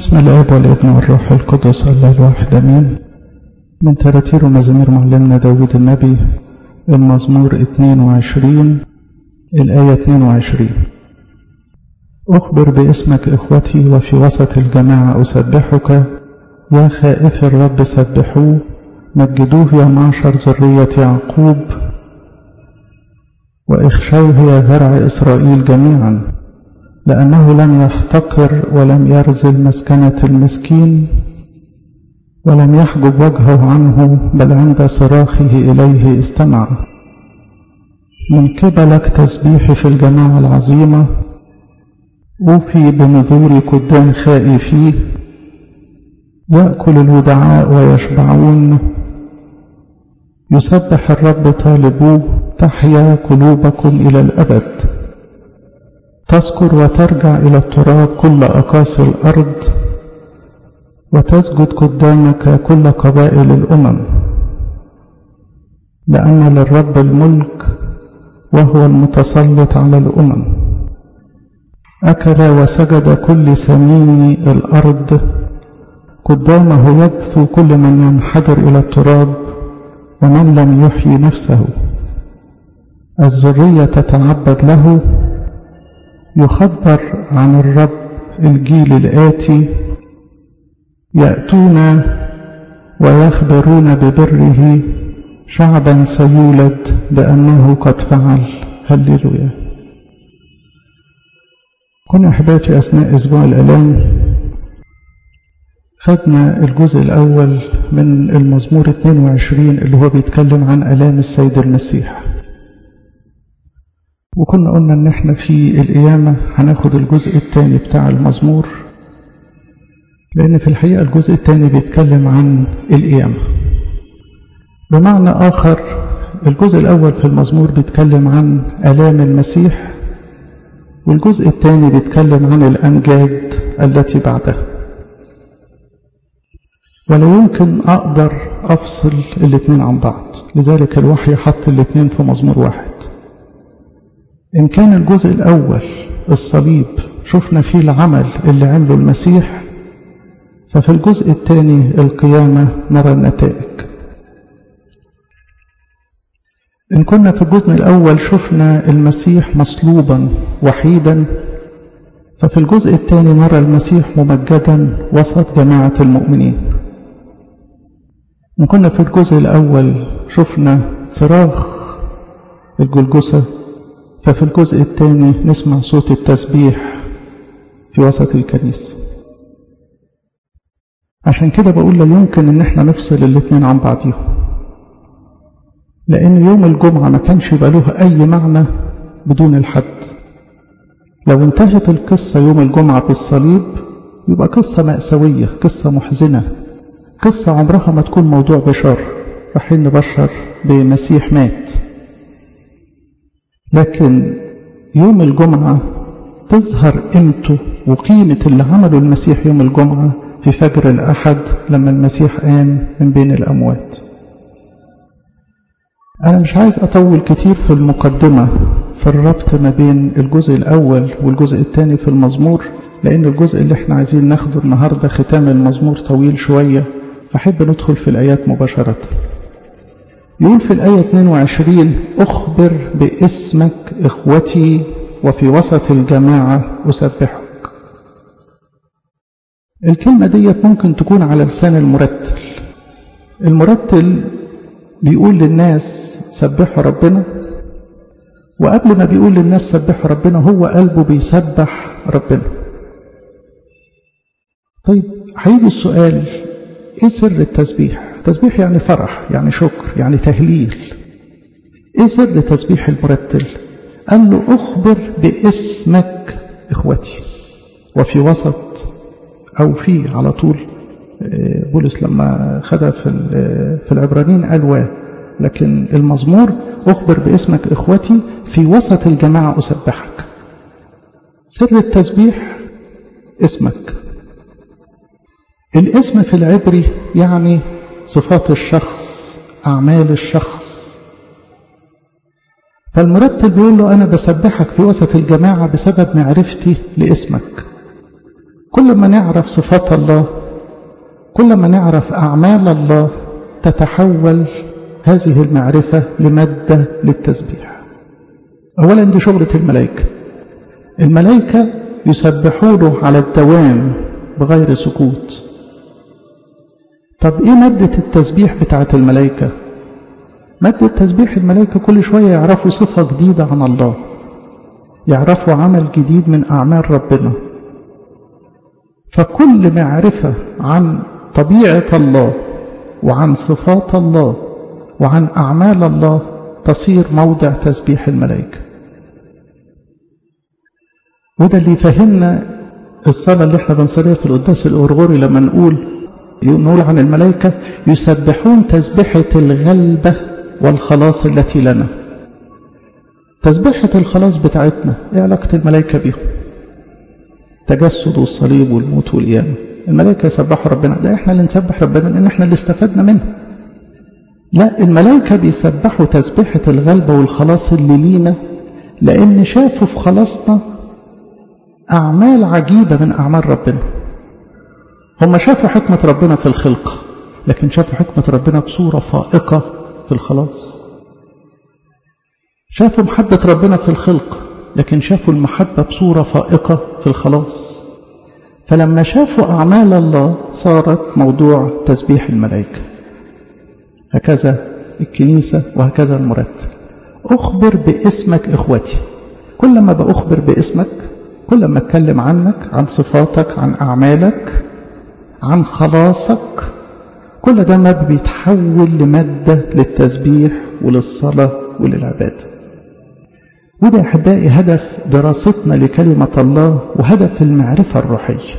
بسم الاب والابن والروح القدس الله الواحد امين من تراتير ومزامير معلمنا داود النبي المزمور 22 الآية 22 أخبر باسمك إخوتي وفي وسط الجماعة أسبحك يا خائف الرب سبحوه مجدوه يا معشر ذرية يعقوب واخشوه يا ذرع إسرائيل جميعا لأنه لم يحتقر ولم يرزل مسكنة المسكين ولم يحجب وجهه عنه بل عند صراخه إليه استمع من قبلك تسبيحي في الجماعة العظيمة أوفي بنذور قدام خائفيه يأكل الودعاء ويشبعون يسبح الرب طالبوه تحيا قلوبكم إلى الأبد تذكر وترجع إلى التراب كل أقاصي الأرض وتسجد قدامك كل قبائل الأمم لأن للرب الملك وهو المتسلط على الأمم أكل وسجد كل سمين الأرض قدامه يجثو كل من ينحدر إلى التراب ومن لم يحيي نفسه الذرية تتعبد له يخبر عن الرب الجيل الآتي يأتون ويخبرون ببره شعبا سيولد بأنه قد فعل هللويا كنا أحباب في أثناء أسبوع الألام خدنا الجزء الأول من المزمور 22 اللي هو بيتكلم عن ألام السيد المسيح وكنا قلنا ان احنا في القيامة هناخد الجزء الثاني بتاع المزمور لان في الحقيقة الجزء الثاني بيتكلم عن القيامة بمعنى اخر الجزء الاول في المزمور بيتكلم عن الام المسيح والجزء الثاني بيتكلم عن الامجاد التي بعدها ولا يمكن اقدر افصل الاثنين عن بعض لذلك الوحي حط الاثنين في مزمور واحد إن كان الجزء الأول الصليب شفنا فيه العمل اللي عمله المسيح ففي الجزء الثاني القيامة نرى النتائج إن كنا في الجزء الأول شفنا المسيح مصلوبا وحيدا ففي الجزء الثاني نرى المسيح ممجدا وسط جماعة المؤمنين إن كنا في الجزء الأول شفنا صراخ الجلجسة ففي الجزء الثاني نسمع صوت التسبيح في وسط الكنيسة عشان كده بقول لا يمكن ان احنا نفصل الاثنين عن بعضهم لان يوم الجمعة ما كانش يبقى له اي معنى بدون الحد لو انتهت القصة يوم الجمعة بالصليب يبقى قصة مأساوية قصة محزنة قصة عمرها ما تكون موضوع بشر رايحين نبشر بمسيح مات لكن يوم الجمعة تظهر قيمته وقيمة اللي عمله المسيح يوم الجمعة في فجر الأحد لما المسيح قام من بين الأموات أنا مش عايز أطول كتير في المقدمة في الربط ما بين الجزء الأول والجزء الثاني في المزمور لأن الجزء اللي احنا عايزين ناخده النهاردة ختام المزمور طويل شوية فأحب ندخل في الآيات مباشرة يقول في الآية 22 أخبر باسمك إخوتي وفي وسط الجماعة أسبحك الكلمة ديت ممكن تكون على لسان المرتل المرتل بيقول للناس سبحوا ربنا وقبل ما بيقول للناس سبحوا ربنا هو قلبه بيسبح ربنا طيب هيجي السؤال ايه سر التسبيح تسبيح يعني فرح يعني شكر يعني تهليل ايه سر تسبيح المرتل قال له اخبر باسمك اخوتي وفي وسط او في على طول بولس لما خدها في في العبرانيين قال و لكن المزمور اخبر باسمك اخوتي في وسط الجماعه اسبحك سر التسبيح اسمك الاسم في العبري يعني صفات الشخص أعمال الشخص فالمرتل بيقول له أنا بسبحك في وسط الجماعة بسبب معرفتي لاسمك كل ما نعرف صفات الله كل ما نعرف أعمال الله تتحول هذه المعرفة لمادة للتسبيح أولا دي شغلة الملائكة الملائكة يسبحون على الدوام بغير سكوت طب إيه مادة التسبيح بتاعة الملائكة مادة تسبيح الملائكة كل شوية يعرفوا صفة جديدة عن الله يعرفوا عمل جديد من أعمال ربنا فكل معرفة عن طبيعة الله وعن صفات الله وعن أعمال الله تصير موضع تسبيح الملائكة وده اللي يفهمنا الصلاة اللي احنا بنصليها في القداس الأرغوري لما نقول نقول عن الملائكة يسبحون تسبحة الغلبة والخلاص التي لنا تسبحة الخلاص بتاعتنا ايه علاقة الملائكة بيهم تجسد والصليب والموت والقيامة الملائكة يسبحوا ربنا ده احنا اللي نسبح ربنا لان احنا اللي استفدنا منه لا الملائكة بيسبحوا تسبحة الغلبة والخلاص اللي لينا لأن شافوا في خلاصنا أعمال عجيبة من أعمال ربنا هم شافوا حكمة ربنا في الخلقة لكن شافوا حكمة ربنا بصورة فائقة في الخلاص شافوا محبة ربنا في الخلق لكن شافوا المحبة بصورة فائقة في الخلاص فلما شافوا أعمال الله صارت موضوع تسبيح الملائكة هكذا الكنيسة وهكذا المرتب أخبر باسمك إخوتي كل ما بأخبر باسمك كل ما أتكلم عنك عن صفاتك عن أعمالك عن خلاصك كل ده ما بيتحول لمادة للتسبيح وللصلاة وللعبادة وده أحبائي هدف دراستنا لكلمة الله وهدف المعرفة الروحية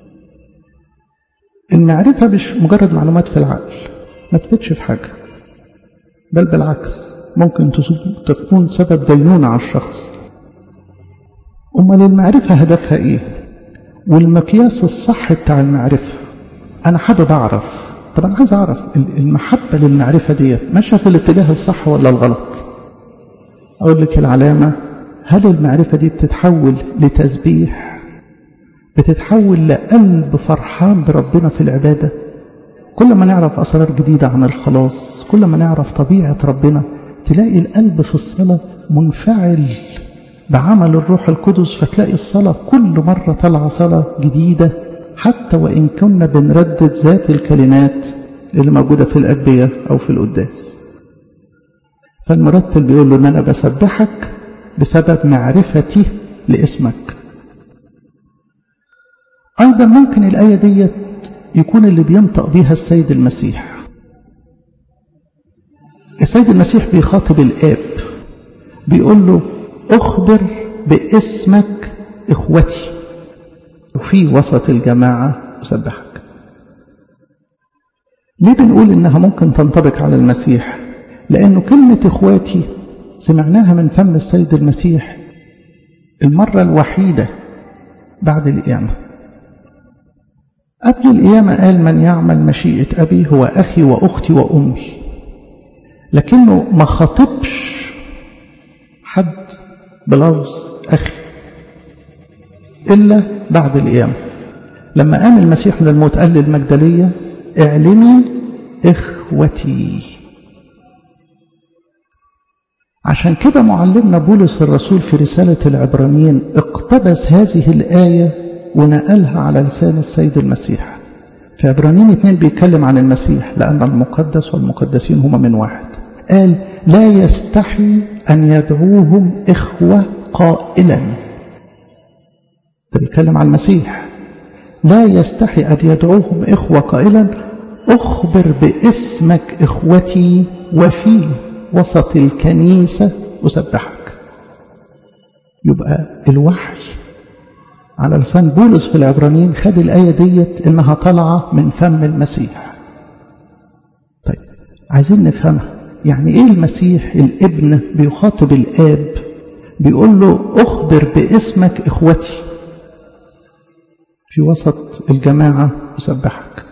المعرفة مش مجرد معلومات في العقل ما تفيدش في حاجة بل بالعكس ممكن تكون سبب دينونة على الشخص أمال المعرفة هدفها إيه والمقياس الصح بتاع المعرفة أنا حابب أعرف طب أنا عايز أعرف المحبة للمعرفة دي ماشية في الاتجاه الصح ولا الغلط أقول لك العلامة هل المعرفة دي بتتحول لتسبيح بتتحول لقلب فرحان بربنا في العبادة كل ما نعرف أسرار جديدة عن الخلاص كل ما نعرف طبيعة ربنا تلاقي القلب في الصلاة منفعل بعمل الروح القدس فتلاقي الصلاة كل مرة طالعة صلاة جديدة حتى وإن كنا بنردد ذات الكلمات اللي موجودة في الأدبية أو في القداس فالمرتل بيقول له إن أنا بسبحك بسبب معرفتي لاسمك أيضا ممكن الآية دي يكون اللي بينطق بيها السيد المسيح السيد المسيح بيخاطب الآب بيقول له أخبر باسمك إخوتي وفي وسط الجماعة أسبحك ليه بنقول إنها ممكن تنطبق على المسيح لأنه كلمة إخواتي سمعناها من فم السيد المسيح المرة الوحيدة بعد القيامة قبل القيامة قال من يعمل مشيئة أبي هو أخي وأختي وأمي لكنه ما خاطبش حد بلفظ أخي إلا بعد القيامة لما قام المسيح من الموت قال للمجدلية اعلمي إخوتي عشان كده معلمنا بولس الرسول في رسالة العبرانيين اقتبس هذه الآية ونقلها على لسان السيد المسيح في عبرانيين اتنين بيتكلم عن المسيح لأن المقدس والمقدسين هما من واحد قال لا يستحي أن يدعوهم إخوة قائلا ده بيتكلم عن المسيح لا يستحي أن يدعوهم إخوة قائلا أخبر باسمك إخوتي وفي وسط الكنيسة أسبحك يبقى الوحي على لسان بولس في العبرانيين خد الآية ديت إنها طالعة من فم المسيح طيب عايزين نفهمها يعني إيه المسيح الابن بيخاطب الآب بيقول له أخبر باسمك إخوتي في وسط الجماعة أسبحك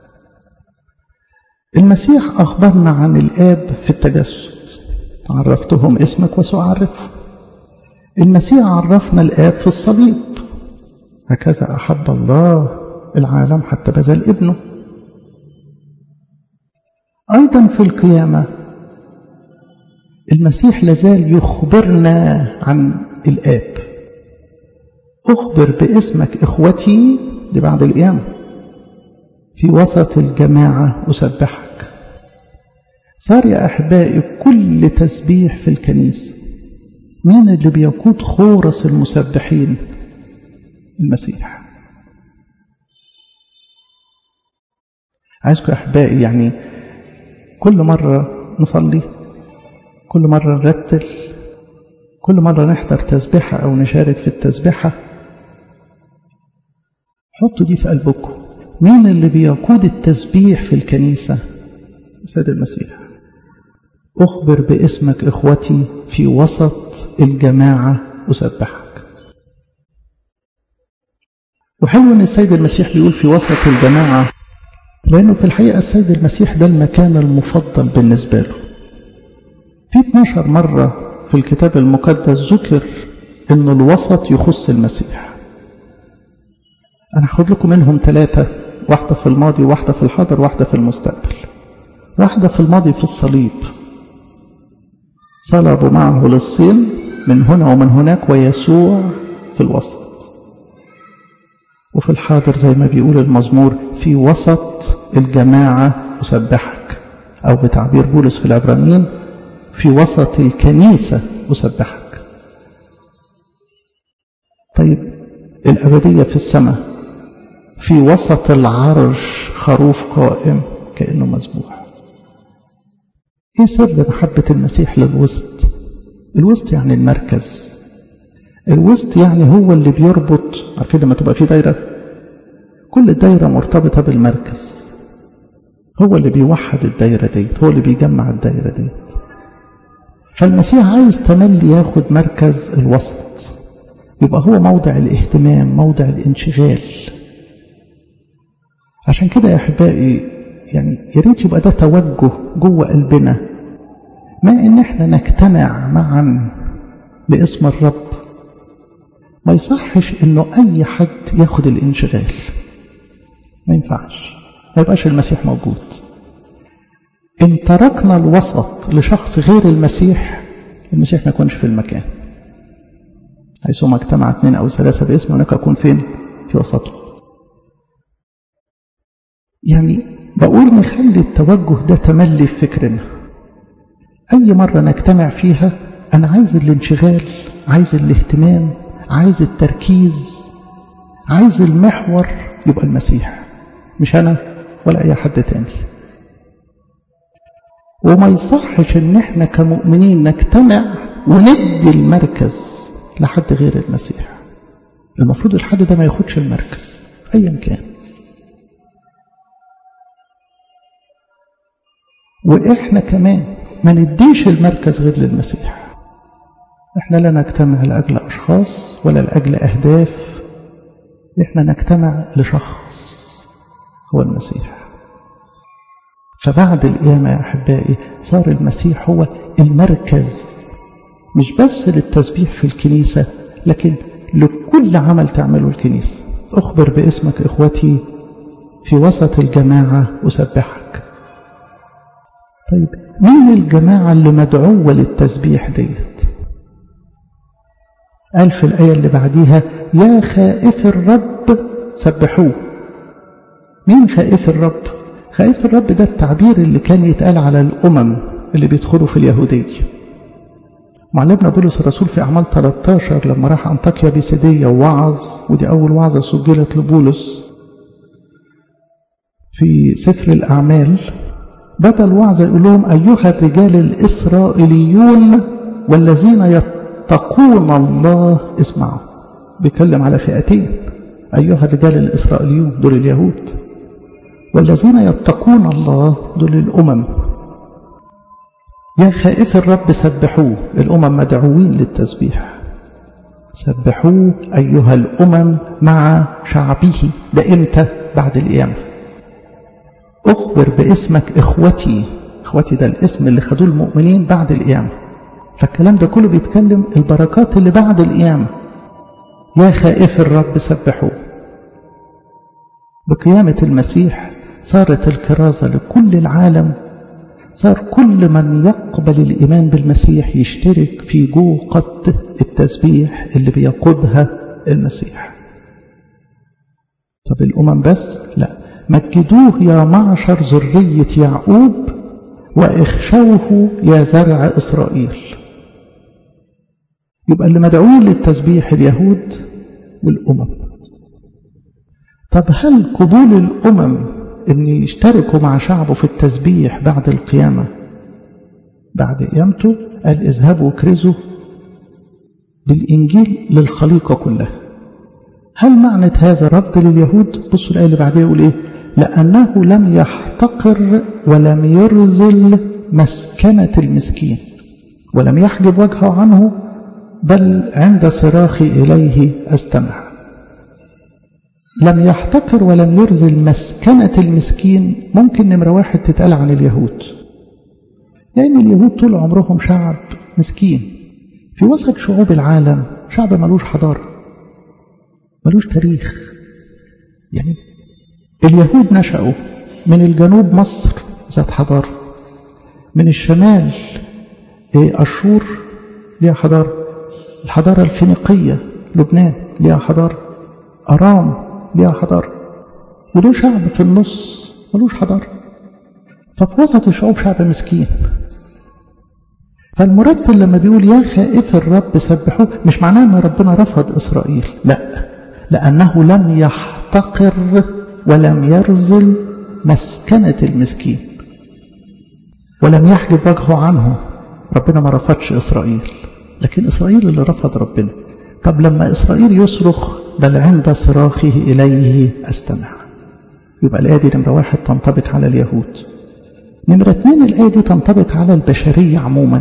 المسيح أخبرنا عن الآب في التجسد عرفتهم اسمك وسأعرفهم المسيح عرفنا الآب في الصليب هكذا أحب الله العالم حتى بذل ابنه أيضا في القيامة المسيح لازال يخبرنا عن الآب أخبر باسمك إخوتي دي بعد القيامة في وسط الجماعة أسبحك صار يا أحبائي كل تسبيح في الكنيسة مين اللي بيقود خورس المسبحين المسيح عايزكم أحبائي يعني كل مرة نصلي كل مرة نرتل كل مرة نحضر تسبيحة أو نشارك في التسبيحة حطوا دي في قلبكم مين اللي بيقود التسبيح في الكنيسة سيد المسيح أخبر باسمك إخوتي في وسط الجماعة أسبحك وحلو أن السيد المسيح بيقول في وسط الجماعة لأنه في الحقيقة السيد المسيح ده المكان المفضل بالنسبة له في 12 مرة في الكتاب المقدس ذكر أن الوسط يخص المسيح أنا هاخد لكم منهم ثلاثة واحدة في الماضي واحدة في الحاضر واحدة في المستقبل واحدة في الماضي في الصليب صلبوا معه للصين من هنا ومن هناك ويسوع في الوسط وفي الحاضر زي ما بيقول المزمور في وسط الجماعة أسبحك أو بتعبير بولس في العبرانيين في وسط الكنيسة أسبحك طيب الأبدية في السماء في وسط العرش خروف قائم كأنه مذبوح ايه سر محبة المسيح للوسط الوسط يعني المركز الوسط يعني هو اللي بيربط عارفين لما تبقى في دايرة كل دايرة مرتبطة بالمركز هو اللي بيوحد الدايرة ديت هو اللي بيجمع الدايرة ديت فالمسيح عايز تملي ياخد مركز الوسط يبقى هو موضع الاهتمام موضع الانشغال عشان كده يا احبائي يعني يا ريت يبقى ده توجه جوه قلبنا ما ان احنا نجتمع معا لاسم الرب ما يصحش انه اي حد ياخد الانشغال ما ينفعش ما يبقاش المسيح موجود ان تركنا الوسط لشخص غير المسيح المسيح ما يكونش في المكان حيثما اجتمع اثنين او ثلاثه باسم هناك اكون فين في وسطه يعني بقول نخلي التوجه ده تملي في فكرنا أي مرة نجتمع فيها أنا عايز الانشغال عايز الاهتمام عايز التركيز عايز المحور يبقى المسيح مش أنا ولا أي حد تاني وما يصحش ان احنا كمؤمنين نجتمع وندي المركز لحد غير المسيح المفروض الحد ده ما ياخدش المركز ايا كان وإحنا كمان ما نديش المركز غير للمسيح إحنا لا نجتمع لأجل أشخاص ولا لأجل أهداف إحنا نجتمع لشخص هو المسيح فبعد القيامة يا أحبائي صار المسيح هو المركز مش بس للتسبيح في الكنيسة لكن لكل عمل تعمله الكنيسة أخبر باسمك إخوتي في وسط الجماعة أسبحك طيب مين الجماعة اللي مدعوة للتسبيح ديت قال في الآية اللي بعديها يا خائف الرب سبحوه مين خائف الرب خائف الرب ده التعبير اللي كان يتقال على الأمم اللي بيدخلوا في اليهودية معلمنا بولس الرسول في أعمال 13 لما راح أنطاكيا بيسيدية ووعظ ودي أول وعظة سجلت لبولس في سفر الأعمال بدأ الوعظ يقول لهم أيها الرجال الإسرائيليون والذين يتقون الله اسمعوا بيكلم على فئتين أيها الرجال الإسرائيليون دول اليهود والذين يتقون الله دول الأمم يا خائف الرب سبحوه الأمم مدعوين للتسبيح سبحوه أيها الأمم مع شعبه ده إمتى بعد القيامة أخبر باسمك إخوتي إخوتي ده الاسم اللي خدوه المؤمنين بعد القيامة فالكلام ده كله بيتكلم البركات اللي بعد القيامة يا خائف الرب سبحوه بقيامة المسيح صارت الكرازة لكل العالم صار كل من يقبل الإيمان بالمسيح يشترك في جوقة التسبيح اللي بيقودها المسيح طب الأمم بس لا مجدوه يا معشر ذرية يعقوب واخشوه يا زرع إسرائيل يبقى اللي مدعوين للتسبيح اليهود والأمم طب هل قبول الأمم أن يشتركوا مع شعبه في التسبيح بعد القيامة بعد قيامته قال اذهبوا كرزوا بالإنجيل للخليقة كلها هل معنى هذا رد لليهود بصوا الآية اللي بعدها يقول إيه لأنه لم يحتقر ولم يرزل مسكنة المسكين ولم يحجب وجهه عنه بل عند صراخي إليه أستمع لم يحتقر ولم يرزل مسكنة المسكين ممكن نمرة واحد تتقال عن اليهود لأن اليهود طول عمرهم شعب مسكين في وسط شعوب العالم شعب ملوش حضارة ملوش تاريخ يعني اليهود نشأوا من الجنوب مصر ذات حضارة من الشمال أشور ليها حضارة الحضارة الفينيقية لبنان ليها حضارة أرام ليها حضارة وله شعب في النص ملوش حضارة ففي وسط الشعوب شعب مسكين فالمرتل لما بيقول يا خائف الرب سبحوه مش معناه ان ربنا رفض اسرائيل لا لانه لم يحتقر ولم يرزل مسكنة المسكين ولم يحجب وجهه عنه ربنا ما رفضش إسرائيل لكن إسرائيل اللي رفض ربنا طب لما إسرائيل يصرخ بل عند صراخه إليه أستمع يبقى الآية دي نمرة واحد تنطبق على اليهود نمرة اثنين الآية دي تنطبق على البشرية عموما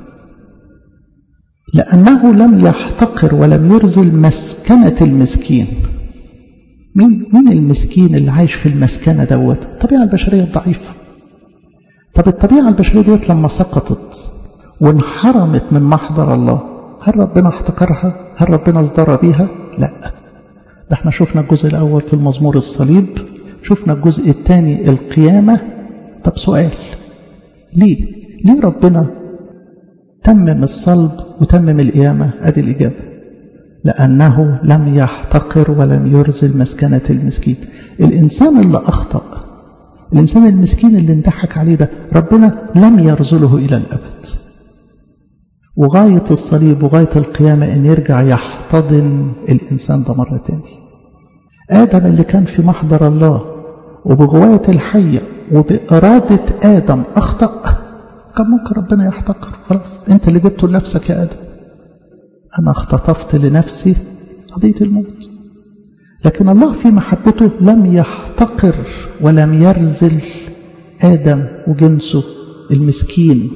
لأنه لم يحتقر ولم يرزل مسكنة المسكين مين مين المسكين اللي عايش في المسكنة دوت الطبيعة البشرية الضعيفة طب الطبيعة البشرية ديت لما سقطت وانحرمت من محضر الله هل ربنا احتقرها هل ربنا ازدرى بيها لا ده احنا شفنا الجزء الأول في المزمور الصليب شفنا الجزء الثاني القيامة طب سؤال ليه ليه ربنا تمم الصلب وتمم القيامة ادي الإجابة لأنه لم يحتقر ولم يرزل مسكنة المسكين الإنسان اللي أخطأ الإنسان المسكين اللي انضحك عليه ده ربنا لم يرزله إلى الأبد وغاية الصليب وغاية القيامة أن يرجع يحتضن الإنسان ده مرة تاني آدم اللي كان في محضر الله وبغواية الحية وبإرادة آدم أخطأ كان ممكن ربنا يحتقر خلاص أنت اللي جبته لنفسك يا آدم أنا اختطفت لنفسي قضية الموت لكن الله في محبته لم يحتقر ولم يرزل آدم وجنسه المسكين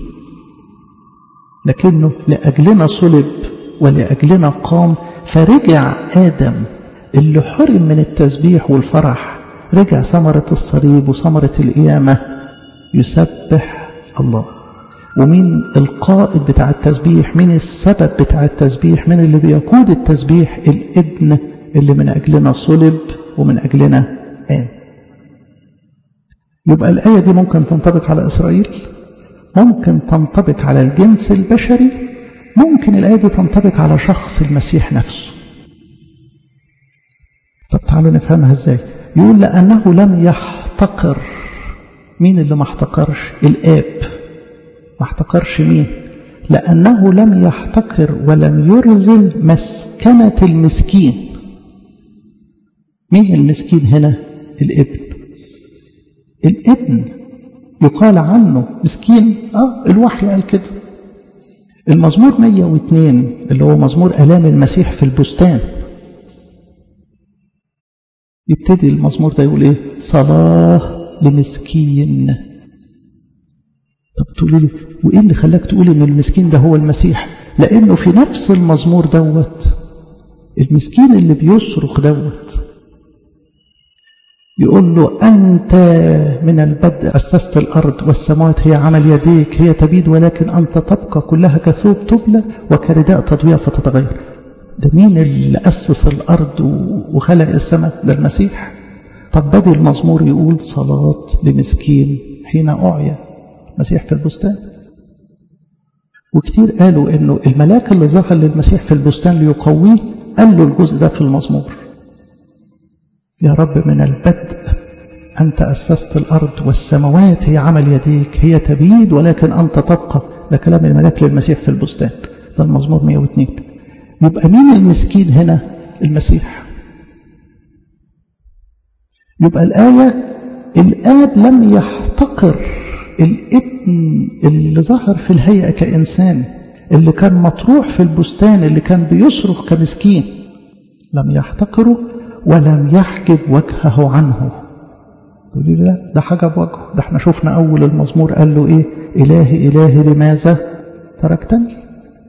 لكنه لأجلنا صلب ولأجلنا قام فرجع آدم اللي حرم من التسبيح والفرح رجع ثمرة الصليب وثمرة القيامة يسبح الله ومين القائد بتاع التسبيح مين السبب بتاع التسبيح مين اللي بيقود التسبيح الابن اللي من أجلنا صلب ومن أجلنا قام يبقى الآية دي ممكن تنطبق على إسرائيل ممكن تنطبق على الجنس البشري ممكن الآية دي تنطبق على شخص المسيح نفسه طب تعالوا نفهمها ازاي يقول لأنه لم يحتقر مين اللي ما احتقرش الآب ما احتقرش مين لأنه لم يحتقر ولم يرزل مسكنة المسكين مين المسكين هنا الابن الابن يقال عنه مسكين اه الوحي قال كده المزمور 102 اللي هو مزمور آلام المسيح في البستان يبتدي المزمور ده يقول ايه صلاة لمسكين طب تقولوا لي وايه اللي خلاك تقول ان المسكين ده هو المسيح لانه في نفس المزمور دوت المسكين اللي بيصرخ دوت يقول له أنت من البدء أسست الأرض والسماوات هي عمل يديك هي تبيد ولكن أنت تبقى كلها كثوب تبلى وكرداء تضوية فتتغير ده مين اللي أسس الأرض وخلق السماء ده المسيح طب بدي المزمور يقول صلاة لمسكين حين أعيا مسيح في البستان وكتير قالوا انه الملاك اللي ظهر للمسيح في البستان ليقويه قال له الجزء ده في المزمور يا رب من البدء أنت أسست الأرض والسماوات هي عمل يديك هي تبيد ولكن أنت تبقى ده كلام الملاك للمسيح في البستان ده المزمور 102 يبقى مين المسكين هنا المسيح يبقى الآية الآب لم يحتقر الابن اللي ظهر في الهيئة كإنسان اللي كان مطروح في البستان اللي كان بيصرخ كمسكين لم يحتقره ولم يحجب وجهه عنه تقولي لا ده حجب وجهه ده احنا شفنا أول المزمور قال له إيه إلهي إلهي لماذا تركتني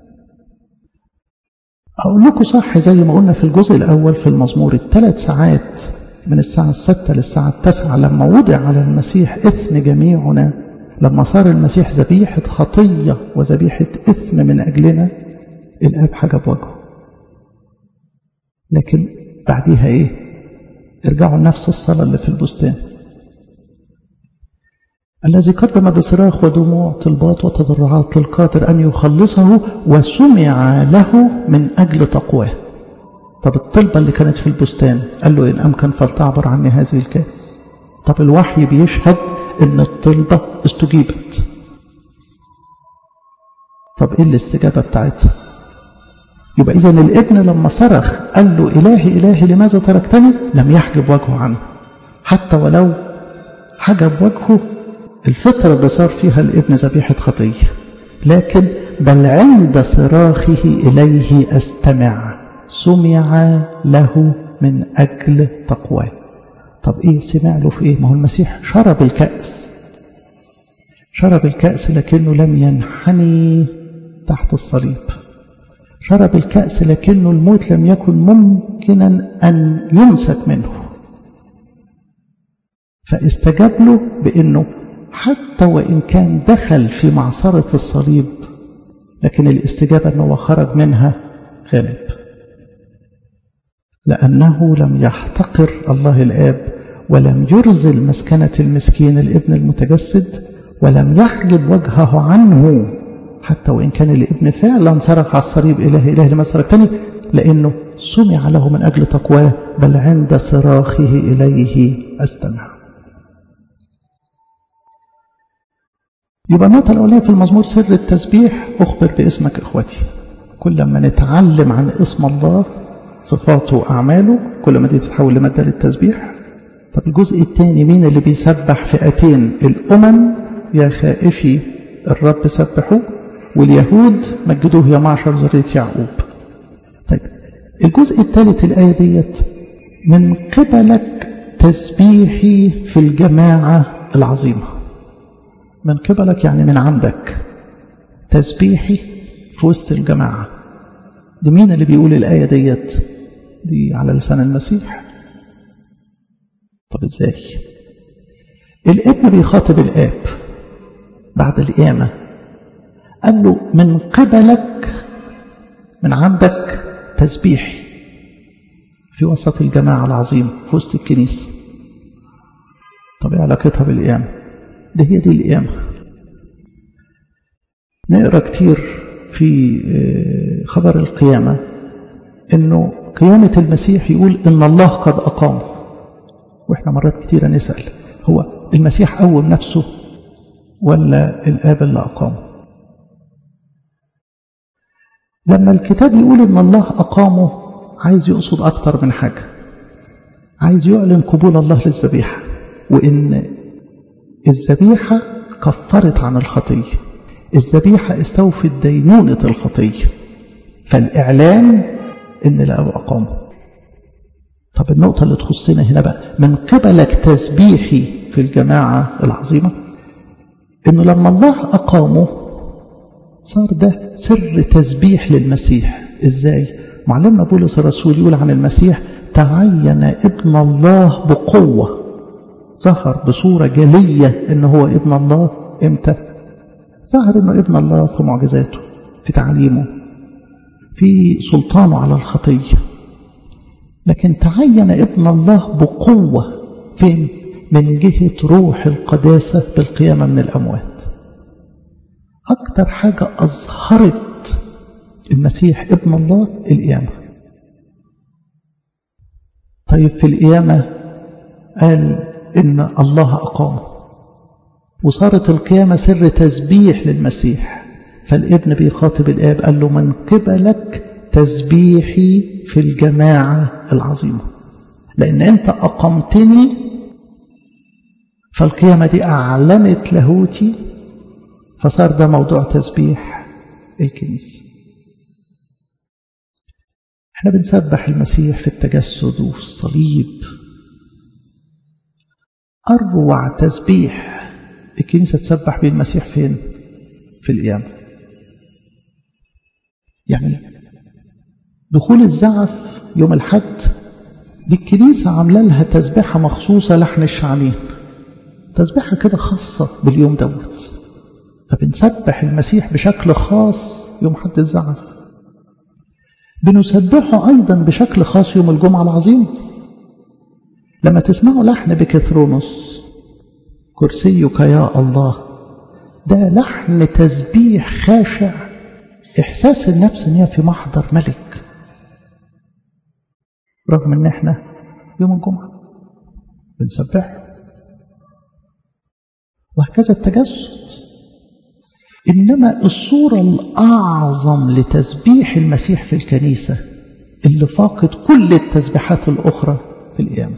أقول لكم صح زي ما قلنا في الجزء الأول في المزمور الثلاث ساعات من الساعة الستة للساعة التسعة لما وضع على المسيح إثم جميعنا لما صار المسيح ذبيحة خطية وذبيحة إثم من أجلنا الآب حجب وجهه لكن بعديها إيه ارجعوا لنفس الصلاة اللي في البستان الذي قدم بصراخ ودموع طلبات وتضرعات للقادر أن يخلصه وسمع له من أجل تقواه طب الطلبة اللي كانت في البستان قال له إن أمكن فلتعبر عني هذه الكاس طب الوحي بيشهد إن الطلبة استجيبت طب إيه الاستجابة بتاعتها يبقى إذا الابن لما صرخ قال له إلهي إلهي لماذا تركتني لم يحجب وجهه عنه حتى ولو حجب وجهه الفترة اللي صار فيها الابن ذبيحة خطية لكن بل عند صراخه إليه أستمع سمع له من أجل تقواه طب إيه سمع له في إيه ما هو المسيح شرب الكأس شرب الكأس لكنه لم ينحني تحت الصليب شرب الكأس لكنه الموت لم يكن ممكنا أن يمسك منه فاستجاب له بأنه حتى وإن كان دخل في معصرة الصليب لكن الاستجابة أنه خرج منها غالب لأنه لم يحتقر الله الآب ولم يرزل مسكنة المسكين الابن المتجسد ولم يحجب وجهه عنه حتى وإن كان الابن فعلا صرخ على الصليب إله إله لما صرختني لأنه سمع له من أجل تقواه بل عند صراخه إليه أستمع يبقى النقطة الأولية في المزمور سر التسبيح أخبر باسمك إخوتي كل ما نتعلم عن اسم الله صفاته وأعماله كل ما دي تتحول لمادة للتسبيح طب الجزء الثاني مين اللي بيسبح فئتين الأمم يا خائفي الرب سبحوه واليهود مجدوه يا معشر ذرية يعقوب طيب الجزء الثالث الآية ديت من قبلك تسبيحي في الجماعة العظيمة من قبلك يعني من عندك تسبيحي في وسط الجماعة دي مين اللي بيقول الآية ديت دي على لسان المسيح طب ازاي الابن بيخاطب الآب بعد القيامة قال له من قبلك من عندك تسبيحي في وسط الجماعة العظيمة في وسط الكنيسة طب ايه علاقتها بالقيامة ده هي دي القيامة نقرأ كتير في خبر القيامة انه قيامة المسيح يقول ان الله قد اقامه واحنا مرات كتيرة نسأل هو المسيح قوم نفسه ولا الآب اللي أقامه لما الكتاب يقول ان الله أقامه عايز يقصد أكتر من حاجة عايز يعلن قبول الله للذبيحة وإن الذبيحة كفرت عن الخطية الذبيحة استوفت دينونة الخطية فالإعلان إن الأب أقامه طب النقطة اللي تخصنا هنا بقى من قبلك تسبيحي في الجماعة العظيمة إنه لما الله أقامه صار ده سر تسبيح للمسيح إزاي؟ معلمنا بولس الرسول يقول عن المسيح تعين ابن الله بقوة ظهر بصورة جلية إن هو ابن الله إمتى؟ ظهر إنه ابن الله في معجزاته في تعليمه في سلطانه على الخطية لكن تعين ابن الله بقوة فين؟ من جهة روح القداسة بالقيامة من الأموات أكتر حاجة أظهرت المسيح ابن الله القيامة طيب في القيامة قال إن الله أقامه وصارت القيامة سر تسبيح للمسيح فالابن بيخاطب الآب قال له من قبلك تسبيحي في الجماعة العظيمة لأن أنت أقمتني فالقيامة دي أعلنت لاهوتي فصار ده موضوع تسبيح الكنيسة احنا بنسبح المسيح في التجسد وفي الصليب أروع تسبيح الكنيسة تسبح بيه المسيح فين في القيامة يعني دخول الزعف يوم الحد دي الكنيسة عاملة لها تسبيحة مخصوصة لحن الشعانين تسبيحة كده خاصة باليوم دوت فبنسبح المسيح بشكل خاص يوم حد الزعف بنسبحه أيضا بشكل خاص يوم الجمعة العظيم لما تسمعوا لحن بكثرونس كرسيك يا الله ده لحن تسبيح خاشع إحساس النفس إن هي في محضر ملك رغم إن إحنا يوم الجمعة بنسبحه وهكذا التجسد إنما الصورة الأعظم لتسبيح المسيح في الكنيسة اللي فاقد كل التسبيحات الأخرى في القيامة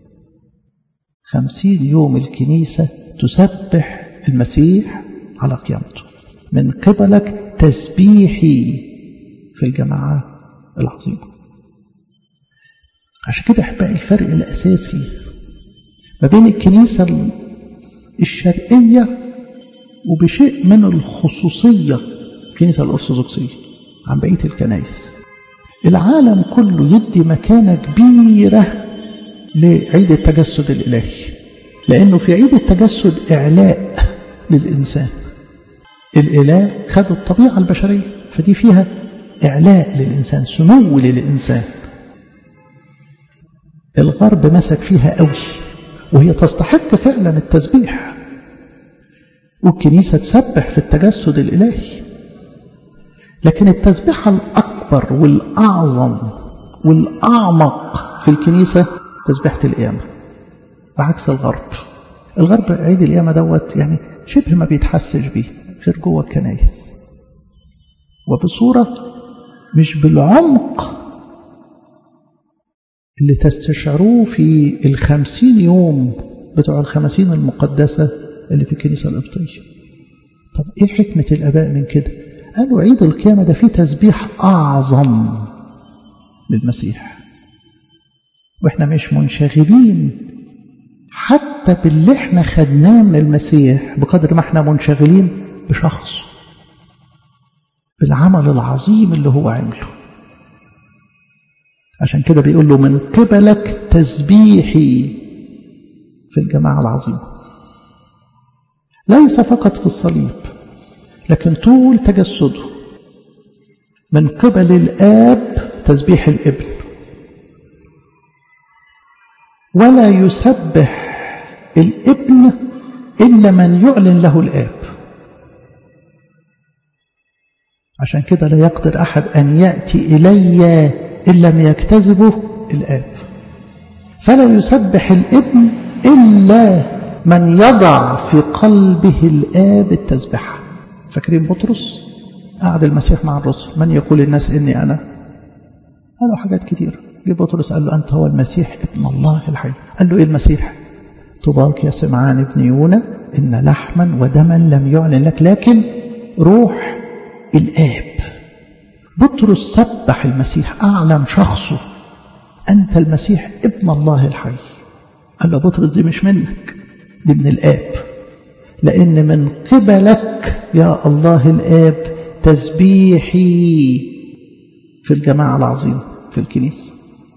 خمسين يوم الكنيسة تسبح المسيح على قيامته من قبلك تسبيحي في الجماعة العظيمة عشان كده أحبائي الفرق الأساسي ما بين الكنيسة الشرقية وبشيء من الخصوصية الكنيسة الأرثوذكسية عن بقية الكنائس العالم كله يدي مكانة كبيرة لعيد التجسد الإلهي لأنه في عيد التجسد إعلاء للإنسان الإله خد الطبيعة البشرية فدي فيها إعلاء للإنسان سمو للإنسان الغرب مسك فيها قوي وهي تستحق فعلا التسبيح والكنيسة تسبح في التجسد الإلهي لكن التسبيحة الأكبر والأعظم والأعمق في الكنيسة تسبيحة القيامة بعكس الغرب الغرب عيد القيامة دوت يعني شبه ما بيتحسش بيه غير جوه الكنايس وبصورة مش بالعمق اللي تستشعروه في الخمسين يوم بتوع الخمسين المقدسة اللي في الكنيسة القبطية طب ايه حكمة الآباء من كده قالوا عيد القيامة ده فيه تسبيح أعظم للمسيح واحنا مش منشغلين حتى باللي احنا خدناه من المسيح بقدر ما احنا منشغلين بشخصه بالعمل العظيم اللي هو عمله عشان كده بيقول له من قبلك تسبيحي في الجماعة العظيمة ليس فقط في الصليب لكن طول تجسده من قبل الآب تسبيح الابن ولا يسبح الابن إلا من يعلن له الآب عشان كده لا يقدر أحد أن يأتي إلي إن لم يكتذبه الآب فلا يسبح الابن إلا من يضع في قلبه الآب التسبحة فاكرين بطرس قعد المسيح مع الرسل من يقول الناس إني أنا قالوا حاجات كتير جه بطرس قال له أنت هو المسيح ابن الله الحي قال له إيه المسيح طباك يا سمعان ابن يونا إن لحما ودما لم يعلن لك لكن روح الآب بطرس سبح المسيح أعلن شخصه أنت المسيح ابن الله الحي قال له بطرس دي مش منك دي من الآب لأن من قبلك يا الله الآب تسبيحي في الجماعة العظيمة في الكنيسة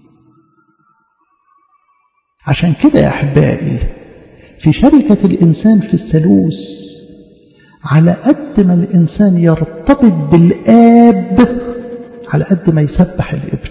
عشان كده يا أحبائي في شركة الإنسان في الثالوث على قد ما الإنسان يرتبط بالآب على قد ما يسبح الابن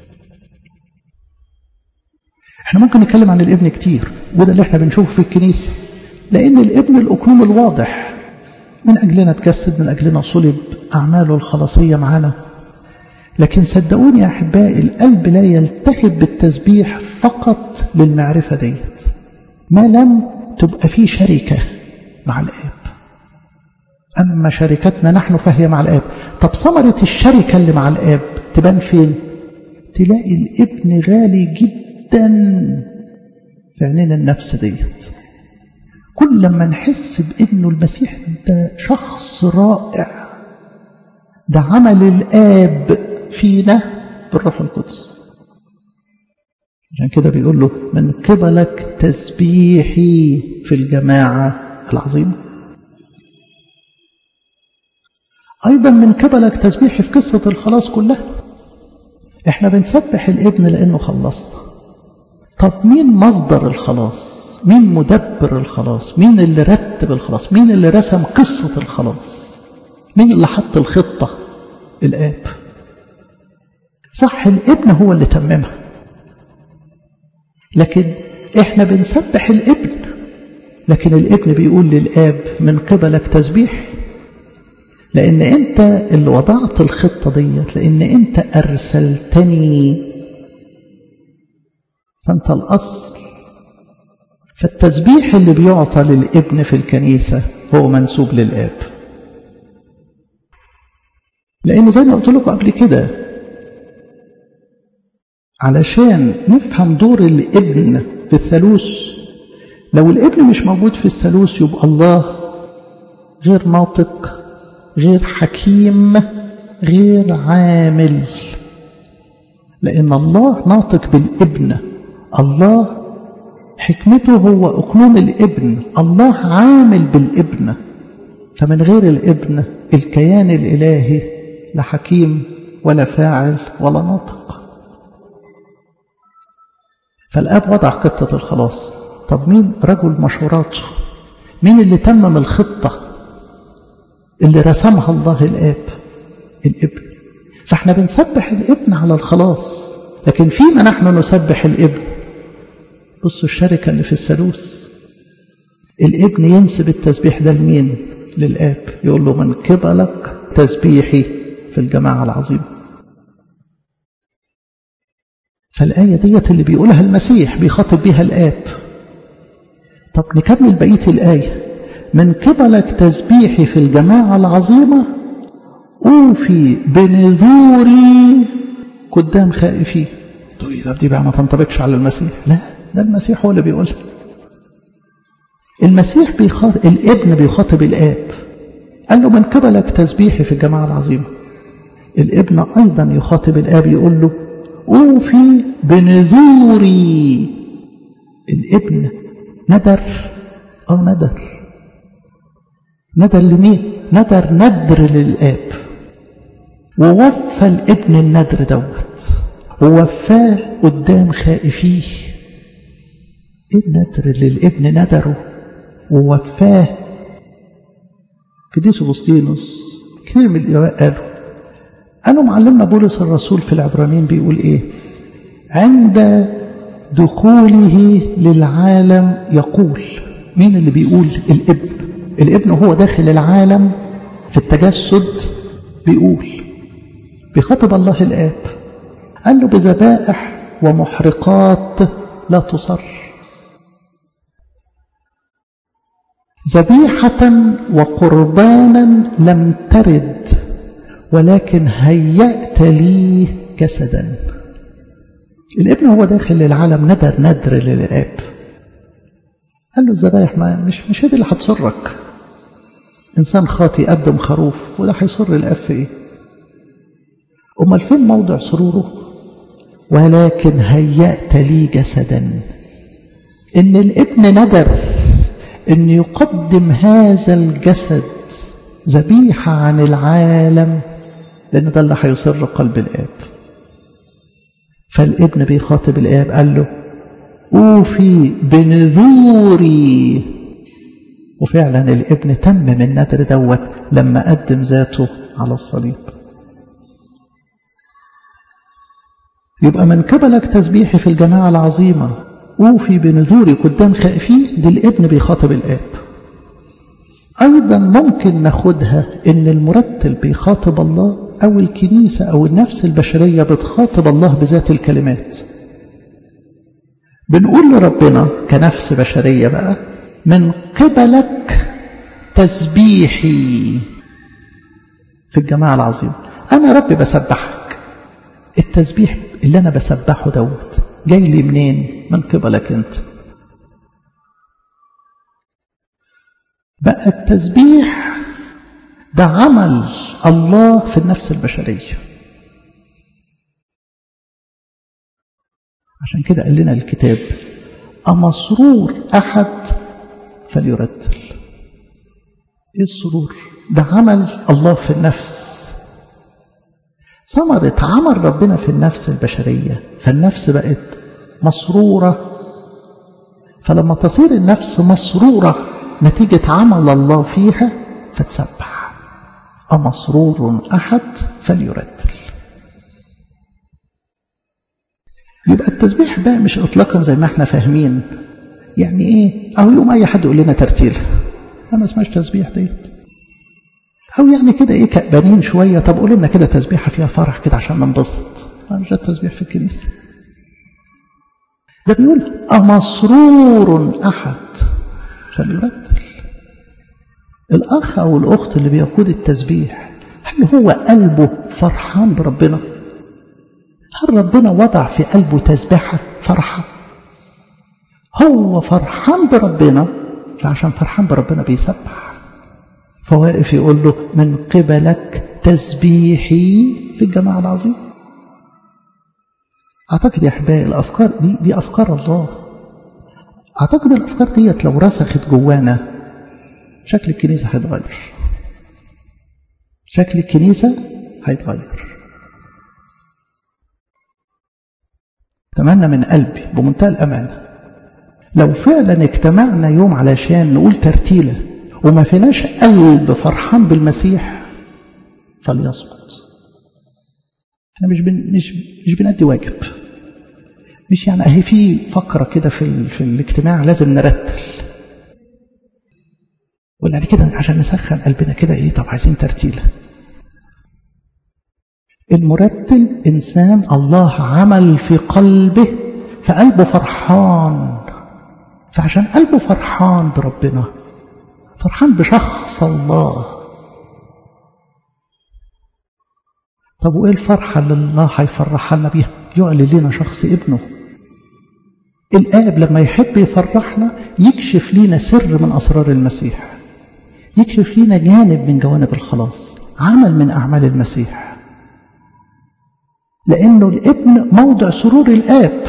احنا ممكن نتكلم عن الابن كتير وده اللي احنا بنشوفه في الكنيسة لأن الابن الأكلوم الواضح من أجلنا تجسد من أجلنا صلب أعماله الخلاصية معانا لكن صدقوني يا أحبائي القلب لا يلتهب بالتسبيح فقط للمعرفة ديت ما لم تبقى فيه شركة مع الآب أما شركتنا نحن فهي مع الآب طب ثمرة الشركة اللي مع الآب تبان فين تلاقي الابن غالي جدا في عينين النفس ديت كل لما نحس بأنه المسيح ده شخص رائع ده عمل الآب فينا بالروح القدس عشان كده بيقول له من قبلك تسبيحي في الجماعة العظيمة أيضا من قبلك تسبيحي في قصة الخلاص كلها احنا بنسبح الابن لأنه خلصنا طب مين مصدر الخلاص مين مدبر الخلاص مين اللي رتب الخلاص مين اللي رسم قصة الخلاص مين اللي حط الخطة الآب صح الابن هو اللي تممها لكن احنا بنسبح الابن لكن الابن بيقول للآب من قبلك تسبيح لأن أنت اللي وضعت الخطة ديت لأن أنت أرسلتني فأنت الأصل فالتسبيح اللي بيعطى للابن في الكنيسة هو منسوب للآب لأن زي ما قلت لكم قبل كده علشان نفهم دور الابن في الثالوث لو الابن مش موجود في الثالوث يبقى الله غير ناطق غير حكيم غير عامل لأن الله ناطق بالابن الله حكمته هو أقلوم الابن الله عامل بالابن فمن غير الابن الكيان الإلهي لا حكيم ولا فاعل ولا ناطق فالآب وضع خطة الخلاص طب مين رجل مشوراته مين اللي تمم الخطة اللي رسمها الله الآب الابن فاحنا بنسبح الابن على الخلاص لكن فيما نحن نسبح الابن بصوا الشركة اللي في الثالوث الابن ينسب التسبيح ده لمين للآب يقول له من قبلك تسبيحي في الجماعة العظيمة فالآية ديت اللي بيقولها المسيح بيخاطب بيها الآب طب نكمل بقية الآية من قبلك تسبيحي في الجماعة العظيمة أوفي بنذوري قدام خائفي تقول لي طب دي بقى ما تنطبقش على المسيح لا ده المسيح هو اللي بيقولها المسيح بيخاطب الابن بيخاطب الآب قال له من قبلك تسبيحي في الجماعة العظيمة الابن أيضا يخاطب الآب يقول له أوفي بنذوري الابن ندر اه ندر ندر لمين ندر ندر للآب ووفى الابن الندر دوت ووفاه قدام خائفيه ايه الندر اللي الابن ندره ووفاه قديس اغسطينوس كثير من الاباء قالوا قالوا معلمنا بولس الرسول في العبرانيين بيقول ايه عند دخوله للعالم يقول مين اللي بيقول الابن الابن هو داخل العالم في التجسد بيقول بيخاطب الله الآب قال له بذبائح ومحرقات لا تصر ذبيحة وقربانا لم ترد ولكن هيأت لي جسدا الابن هو داخل العالم ندر ندر للآب قال له الذبايح ما مش مش هي دي اللي هتسرك انسان خاطي قدم خروف وده هيسر الاب في ايه امال فين موضع سروره ولكن هيأت لي جسدا ان الابن ندر ان يقدم هذا الجسد ذبيحه عن العالم لان ده اللي هيسر قلب الاب فالابن بيخاطب الاب قال له أوفي بنذوري وفعلا الابن تمم النذر دوت لما قدم ذاته على الصليب يبقى من قبلك تسبيحي في الجماعة العظيمة أوفي بنذوري قدام خائفي دي الابن بيخاطب الآب أيضا ممكن ناخدها إن المرتل بيخاطب الله أو الكنيسة أو النفس البشرية بتخاطب الله بذات الكلمات بنقول لربنا كنفس بشرية بقى من قبلك تسبيحي في الجماعة العظيمة أنا ربي بسبحك التسبيح اللي أنا بسبحه دوت جاي لي منين من قبلك أنت بقى التسبيح ده عمل الله في النفس البشرية عشان كده قال لنا الكتاب أمسرور أحد فليرتل إيه السرور ده عمل الله في النفس ثمرة عمل ربنا في النفس البشرية فالنفس بقت مسرورة فلما تصير النفس مسرورة نتيجة عمل الله فيها فتسبح أمسرور أحد فليرتل يبقى التسبيح بقى مش إطلاقا زي ما احنا فاهمين يعني ايه أو يوم أي حد يقول لنا ترتيل لا ما اسمهاش تسبيح ديت أو يعني كده إيه كأبانين شوية طب قولوا لنا كده تسبيحة فيها فرح كده عشان ننبسط مش ده التسبيح في الكنيسة ده بيقول أمسرور أحد فليرتل الأخ أو الأخت اللي بيقود التسبيح هل هو قلبه فرحان بربنا هل ربنا وضع في قلبه تسبيحة فرحة هو فرحان بربنا فعشان فرحان بربنا بيسبح فواقف يقول له من قبلك تسبيحي في الجماعة العظيم أعتقد يا أحبائي الأفكار دي دي أفكار الله أعتقد الأفكار ديت لو رسخت جوانا شكل الكنيسة هيتغير شكل الكنيسة هيتغير أتمنى من قلبي بمنتهى الأمانة لو فعلا اجتمعنا يوم علشان نقول ترتيلة وما فيناش قلب فرحان بالمسيح فليصمت احنا مش بن مش مش بنأدي واجب مش يعني اهي في فقره كده في في الاجتماع لازم نرتل ولا كده عشان نسخن قلبنا كده ايه طب عايزين ترتيله المرتل انسان الله عمل في قلبه فقلبه فرحان فعشان قلبه فرحان بربنا فرحان بشخص الله طب وايه الفرحه اللي الله هيفرح لنا بيها يعلن لنا شخص ابنه الآب لما يحب يفرحنا يكشف لنا سر من أسرار المسيح يكشف لنا جانب من جوانب الخلاص عمل من أعمال المسيح لأنه الابن موضع سرور الآب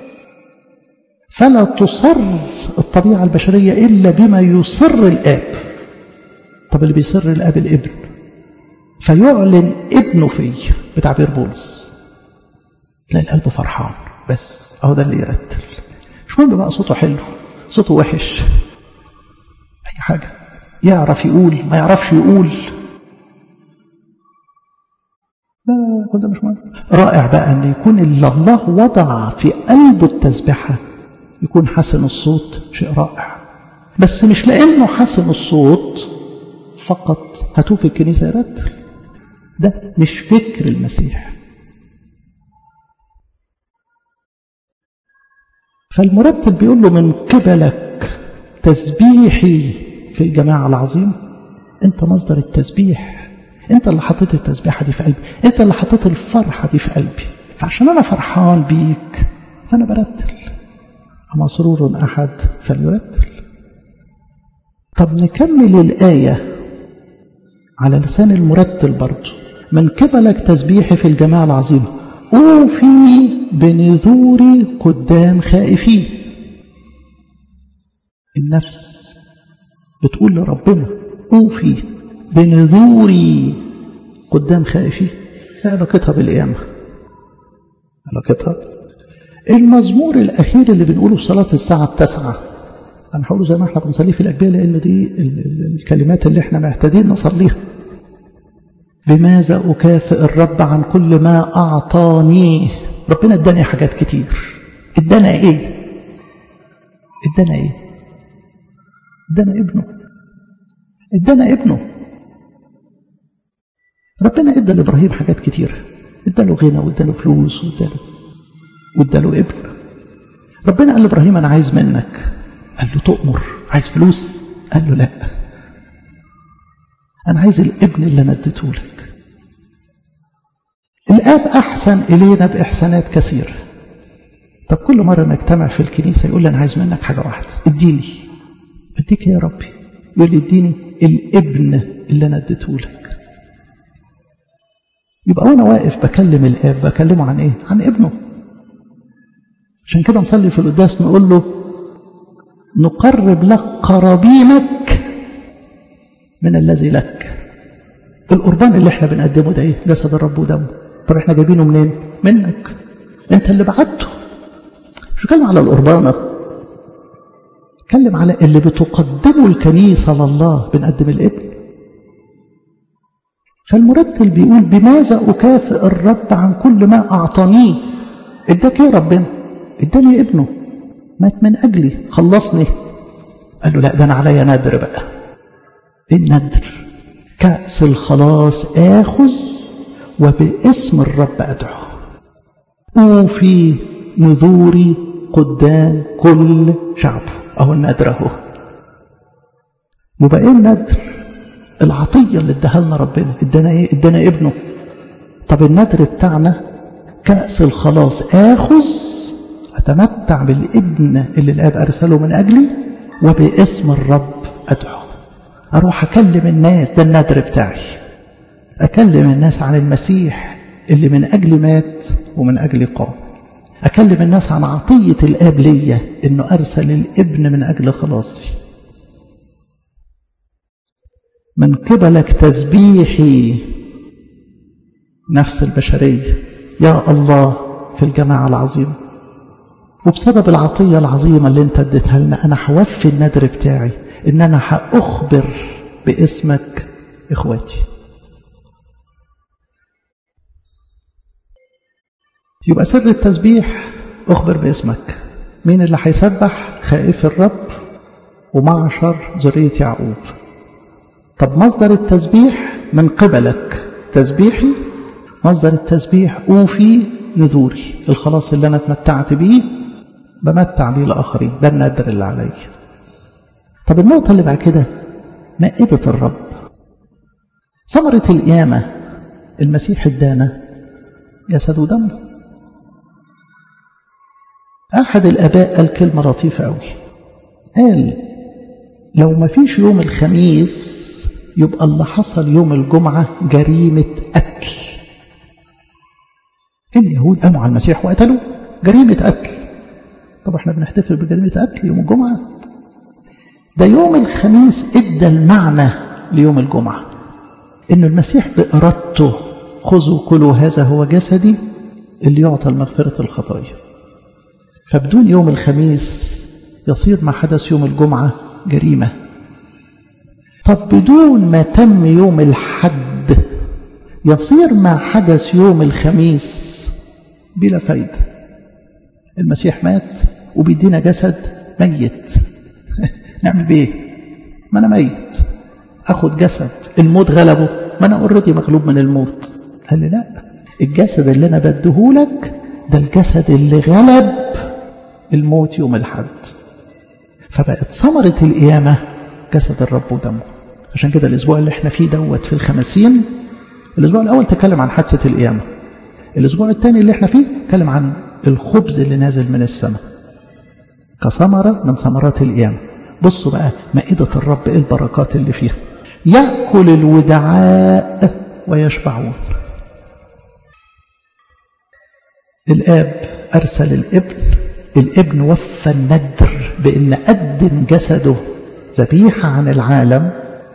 فلا تصر الطبيعة البشرية إلا بما يسر الآب طب اللي بيسر الآب الابن فيعلن ابنه فيه بتعبير بولس تلاقي القلب فرحان بس اهو ده اللي يرتل مش مهم بقى صوته حلو صوته وحش اي حاجه يعرف يقول ما يعرفش يقول لا كل ده مش مهم رائع بقى ان يكون اللي الله وضع في قلبه التسبحه يكون حسن الصوت شيء رائع بس مش لانه حسن الصوت فقط هاتوه في الكنيسه يرتل ده مش فكر المسيح فالمرتب بيقول له من قبلك تسبيحي في الجماعة العظيم انت مصدر التسبيح انت اللي حطيت التسبيحة دي في قلبي انت اللي حطيت الفرحة دي في قلبي فعشان انا فرحان بيك فانا برتل اما سرور احد فليرتل طب نكمل الآية على لسان المرتل برضه من قبلك تسبيحي في الجماعة العظيمة أوفي بنذوري قدام خائفي النفس بتقول لربنا أوفي بنذوري قدام خائفي علاقتها بالقيامة علاقتها المزمور الأخير اللي بنقوله في صلاة الساعة التاسعة أنا هقوله زي ما احنا بنصليه في الأجبية لأن دي الكلمات اللي احنا معتادين نصليها بماذا أكافئ الرب عن كل ما أعطانيه ربنا اداني حاجات كتير ادانا ايه ادانا ايه ادانا ابنه ادانا ابنه ربنا ادى لابراهيم حاجات كتيره اداله غنى واداله فلوس واداله واداله ابن ربنا قال لابراهيم انا عايز منك قال له تؤمر عايز فلوس قال له لا انا عايز الابن اللي انا اديته لك الاب احسن الينا باحسانات كثيره طب كل مره نجتمع في الكنيسه يقول لي انا عايز منك حاجه واحده اديني اديك يا ربي يقول لي اديني الابن اللي انا اديته لك يبقى وانا واقف بكلم الاب بكلمه عن ايه عن ابنه عشان كده نصلي في القداس نقول له نقرب لك قرابينك من الذي لك القربان اللي احنا بنقدمه ده ايه جسد الرب ودمه طب احنا جايبينه منين منك انت اللي بعته مش بتكلم على القربانه اتكلم على اللي بتقدمه الكنيسه لله بنقدم الابن فالمرتل بيقول بماذا أكافئ الرب عن كل ما أعطانيه اداك ايه ربنا اداني ابنه مات من أجلي خلصني قال له لا ده أنا عليا ندر بقى ايه الندر كأس الخلاص آخذ وباسم الرب أدعو أوفي نذوري قدام كل شعبه أهو الندر أهو يبقى ايه الندر العطية اللي اداها لنا ربنا ادانا ايه ادانا ابنه طب الندر بتاعنا كأس الخلاص آخذ أتمتع بالابن اللي الآب أرسله من أجلي وباسم الرب أدعو أروح أكلم الناس ده الندر بتاعي أكلم الناس عن المسيح اللي من أجلي مات ومن أجلي قام أكلم الناس عن عطية الآب ليا إنه أرسل الابن من أجل خلاصي من قبلك تسبيحي نفس البشرية يا الله في الجماعة العظيمة وبسبب العطية العظيمة اللي انت اديتها لنا انا هوفي الندر بتاعي ان انا هأخبر باسمك اخواتي يبقى سر التسبيح اخبر باسمك مين اللي هيسبح خائف الرب ومعشر ذرية يعقوب طب مصدر التسبيح من قبلك تسبيحي مصدر التسبيح أوفي نذوري الخلاص اللي أنا اتمتعت بيه بمتع بيه الآخرين ده النادر اللي عليا طب النقطة اللي بعد كده مائدة الرب ثمرة القيامة المسيح ادانا جسد ودم أحد الآباء قال كلمة لطيفة أوي قال لو ما فيش يوم الخميس يبقى اللي حصل يوم الجمعة جريمة قتل اليهود قاموا على المسيح وقتلوا جريمة قتل طب احنا بنحتفل بجريمة قتل يوم الجمعة ده يوم الخميس ادى المعنى ليوم الجمعة ان المسيح بإرادته خذوا كلوا هذا هو جسدي اللي يعطى المغفرة الخطايا فبدون يوم الخميس يصير ما حدث يوم الجمعة جريمة طب بدون ما تم يوم الحد يصير ما حدث يوم الخميس بلا فايدة المسيح مات وبيدينا جسد ميت نعمل بيه ما أنا ميت أخد جسد الموت غلبه ما أنا اوريدي مغلوب من الموت قال لي لا الجسد اللي أنا بديهولك ده الجسد اللي غلب الموت يوم الحد فبقت ثمرة القيامة جسد الرب ودمه عشان كده الأسبوع اللي احنا فيه دوت في الخمسين الأسبوع الأول تكلم عن حادثة القيامة الأسبوع الثاني اللي احنا فيه تكلم عن الخبز اللي نازل من السماء كثمرة من ثمرات القيامة بصوا بقى مائدة الرب ايه البركات اللي فيها يأكل الودعاء ويشبعون الآب أرسل الابن الابن وفى الندر بأن قدم جسده ذبيحة عن العالم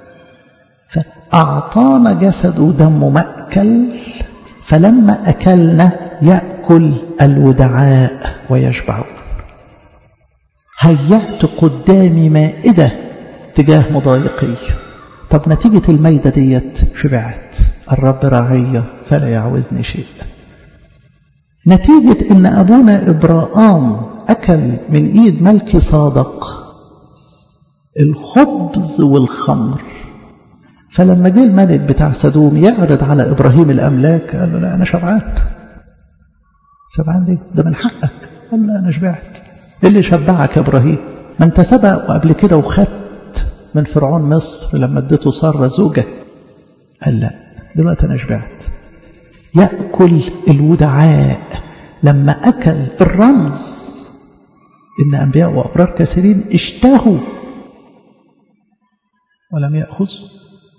فأعطانا جسد ودم مأكل فلما أكلنا يأكل الودعاء ويشبعون هيأت قدامي مائدة تجاه مضايقي طب نتيجة الميدة ديت شبعت الرب راعية فلا يعوزني شيء نتيجة ان ابونا ابراهام اكل من ايد ملكي صادق الخبز والخمر فلما جه الملك بتاع سدوم يعرض على ابراهيم الاملاك قال له لا انا شبعان شبعان ليه ده من حقك قال له انا شبعت ايه اللي شبعك يا ابراهيم ما انت سبق وقبل كده وخدت من فرعون مصر لما اديته ساره زوجه قال لا دلوقتي انا شبعت ياكل الودعاء لما اكل الرمز ان انبياء وابرار كثيرين اشتهوا ولم ياخذوا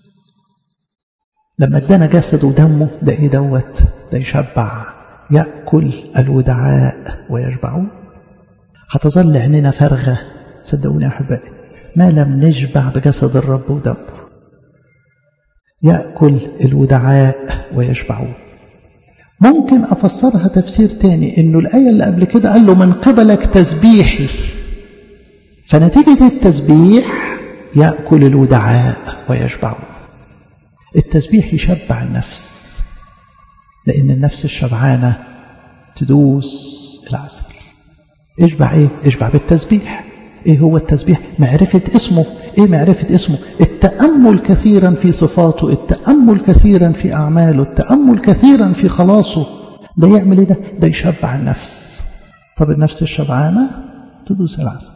لما ادانا جسد ودمه ده ايه دوت ده يشبع ياكل الودعاء ويشبعون هتظل عيننا فارغه صدقوني يا احبائي ما لم نشبع بجسد الرب ودمه ياكل الودعاء ويشبعون ممكن افسرها تفسير تاني انه الايه اللي قبل كده قال له من قبلك تسبيحي فنتيجه التسبيح ياكل الودعاء ويشبعون التسبيح يشبع النفس لأن النفس الشبعانة تدوس العسل اشبع ايه اشبع بالتسبيح ايه هو التسبيح معرفة اسمه ايه معرفة اسمه التأمل كثيرا في صفاته التأمل كثيرا في أعماله التأمل كثيرا في خلاصه ده يعمل ايه ده ده يشبع النفس طب النفس الشبعانة تدوس العسل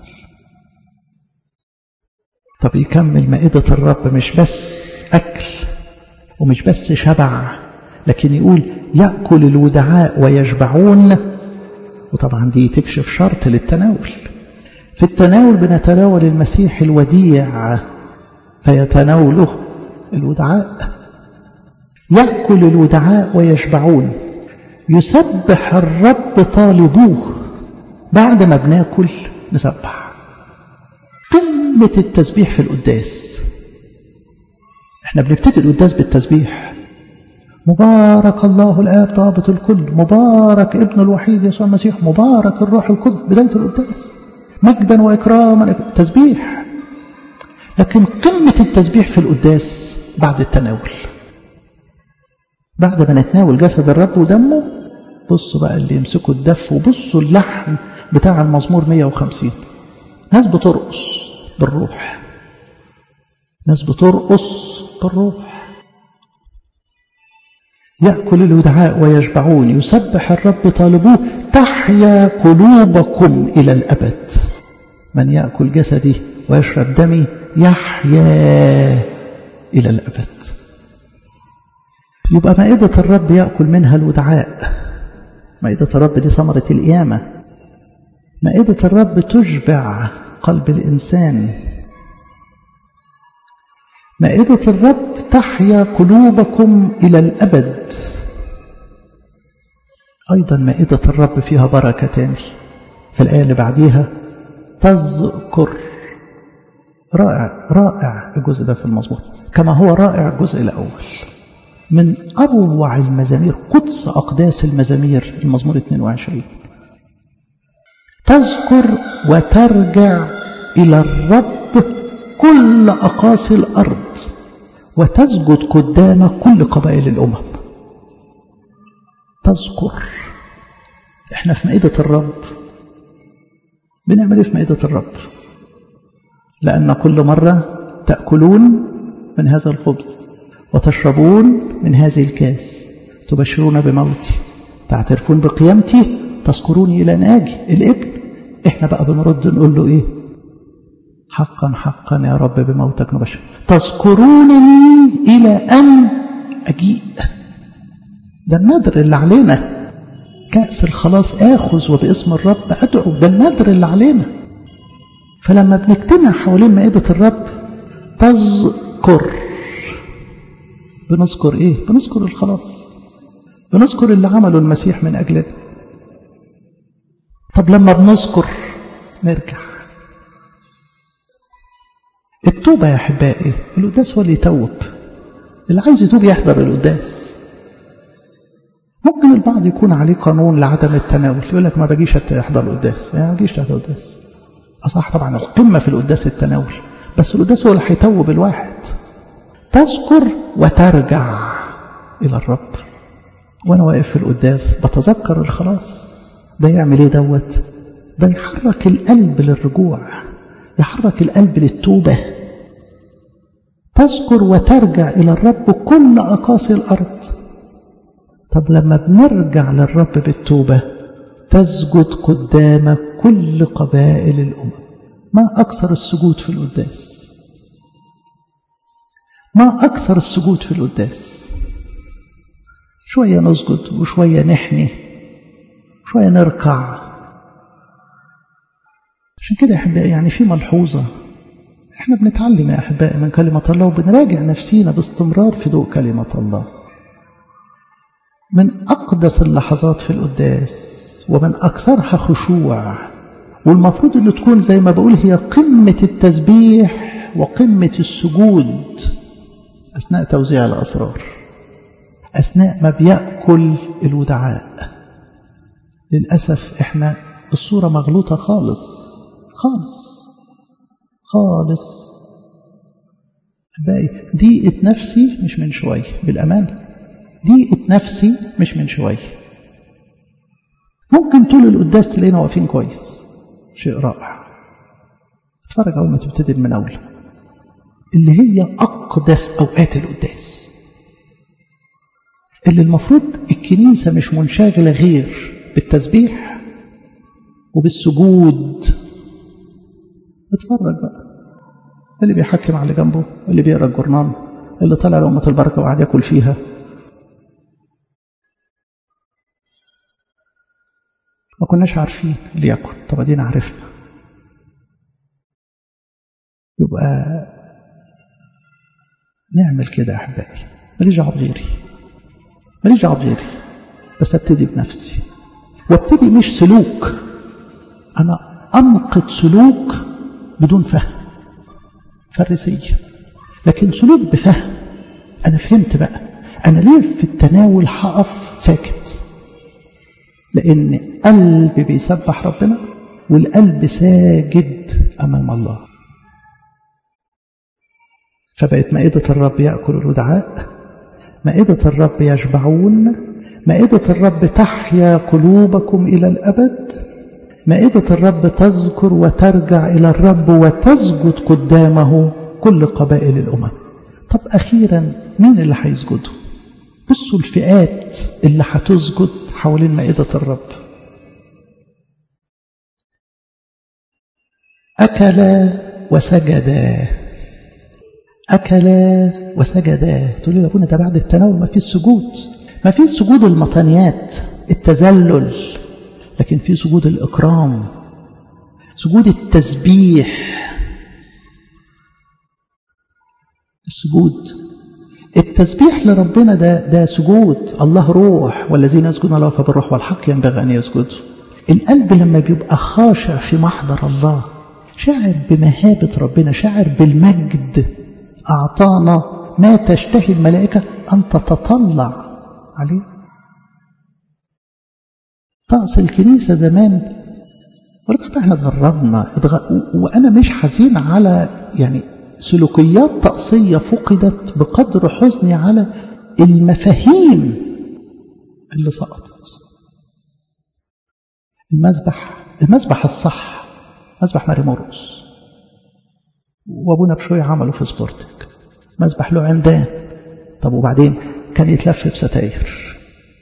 طب يكمل مائدة الرب مش بس أكل ومش بس شبع لكن يقول يأكل الودعاء ويشبعون وطبعا دي تكشف شرط للتناول في التناول بنتناول المسيح الوديع فيتناوله الودعاء يأكل الودعاء ويشبعون يسبح الرب طالبوه بعد ما بناكل نسبح قمة التسبيح في القداس احنا بنبتدي القداس بالتسبيح مبارك الله الآب ضابط الكل مبارك ابن الوحيد يسوع المسيح مبارك الروح القدس بداية القداس مجدا وإكراما تسبيح لكن قمة التسبيح في القداس بعد التناول بعد ما نتناول جسد الرب ودمه بصوا بقى اللي يمسكوا الدف وبصوا اللحن بتاع المزمور 150 ناس بترقص بالروح ناس بترقص بالروح يأكل الودعاء ويشبعون يسبح الرب طالبوه تحيا قلوبكم إلى الأبد من يأكل جسدي ويشرب دمي يحيا إلى الأبد يبقى مائدة الرب يأكل منها الودعاء مائدة الرب دي ثمرة القيامة مائدة الرب تشبع قلب الإنسان مائدة الرب تحيا قلوبكم إلى الأبد أيضا مائدة الرب فيها بركة تاني في الآية اللي بعديها تذكر رائع رائع الجزء ده في المزمور كما هو رائع الجزء الأول من أروع المزامير قدس أقداس المزامير المزمور 22 تذكر وترجع إلى الرب كل أقاصي الأرض وتسجد قدام كل قبائل الأمم تذكر احنا في مائدة الرب بنعمل ايه في مائدة الرب لأن كل مرة تأكلون من هذا الخبز وتشربون من هذه الكاس تبشرون بموتي تعترفون بقيامتي تذكروني إلى أن آجي الابن احنا بقى بنرد نقول له ايه حقا حقا يا رب بموتك نبشر تذكرونني إلى أن أجيء ده النذر اللي علينا كأس الخلاص آخذ وباسم الرب أدعو ده النذر اللي علينا فلما بنجتمع حوالين مائدة الرب تذكر بنذكر إيه؟ بنذكر الخلاص بنذكر اللي عمله المسيح من أجلنا طب لما بنذكر نرجع التوبة يا أحبائي القداس هو اللي يتوب اللي عايز يتوب يحضر القداس ممكن البعض يكون عليه قانون لعدم التناول يقول لك ما بجيش احضر القداس يعني ما بجيش تحضر القداس أصح طبعا القمة في القداس التناول بس القداس هو اللي هيتوب الواحد تذكر وترجع إلى الرب وأنا واقف في القداس بتذكر الخلاص ده يعمل إيه دوت ده يحرك القلب للرجوع يحرك القلب للتوبة تذكر وترجع إلى الرب كل أقاصي الأرض طب لما بنرجع للرب بالتوبة تسجد قدامك كل قبائل الأمم ما أكثر السجود في القداس ما أكثر السجود في القداس شوية نسجد وشوية نحني شوية نركع عشان كده أحبائي يعني في ملحوظة احنا بنتعلم يا أحبائي من كلمة الله وبنراجع نفسينا باستمرار في ضوء كلمة الله من أقدس اللحظات في القداس ومن أكثرها خشوع والمفروض أن تكون زي ما بقول هي قمة التسبيح وقمة السجود أثناء توزيع الأسرار أثناء ما بيأكل الودعاء للأسف إحنا الصورة مغلوطة خالص خالص خالص باقي دقيقة نفسي مش من شوية بالأمانة دقيقة نفسي مش من شوية ممكن طول القداس تلاقينا واقفين كويس شيء رائع اتفرج أول ما تبتدي المناولة اللي هي أقدس أوقات القداس اللي المفروض الكنيسة مش منشغلة غير بالتسبيح وبالسجود اتفرج بقى اللي بيحكم على اللي جنبه اللي بيقرا الجورنال اللي طالع لأمة البركة وقاعد ياكل فيها ما كناش عارفين اللي ياكل طب ادينا عرفنا يبقى نعمل كده يا احبائي ماليش دعوه بغيري ماليش دعوه بغيري بس ابتدي بنفسي وابتدي مش سلوك انا انقد سلوك بدون فهم فريسيه لكن سلوك بفهم انا فهمت بقى انا ليه في التناول هقف ساكت لأن قلب بيسبح ربنا والقلب ساجد أمام الله فبقت مائدة الرب يأكل الودعاء مائدة الرب يشبعون مائدة الرب تحيا قلوبكم إلى الأبد مائدة الرب تذكر وترجع إلى الرب وتسجد قدامه كل قبائل الأمم طب أخيرا مين اللي هيسجدوا بصوا الفئات اللي هتسجد حوالين مائدة الرب أكل وسجدا أكل وسجدا تقول لي يا ابونا ده بعد التناول ما فيش سجود ما فيش سجود المطنيات التذلل لكن في سجود الإكرام سجود التسبيح السجود التسبيح لربنا ده ده سجود الله روح والذين يسجدون له فبالروح والحق ينبغي ان يسجدوا القلب لما بيبقى خاشع في محضر الله شاعر بمهابة ربنا شاعر بالمجد أعطانا ما تشتهي الملائكة أن تتطلع عليه طقس الكنيسة زمان ولكن احنا اتغربنا اتغ... وأنا مش حزين على يعني سلوكيات طقسية فقدت بقدر حزني على المفاهيم اللي سقطت المذبح المذبح الصح مذبح ماري مرقس وابونا بشوية عمله في سبورتك مذبح له عمدان طب وبعدين كان يتلف بستاير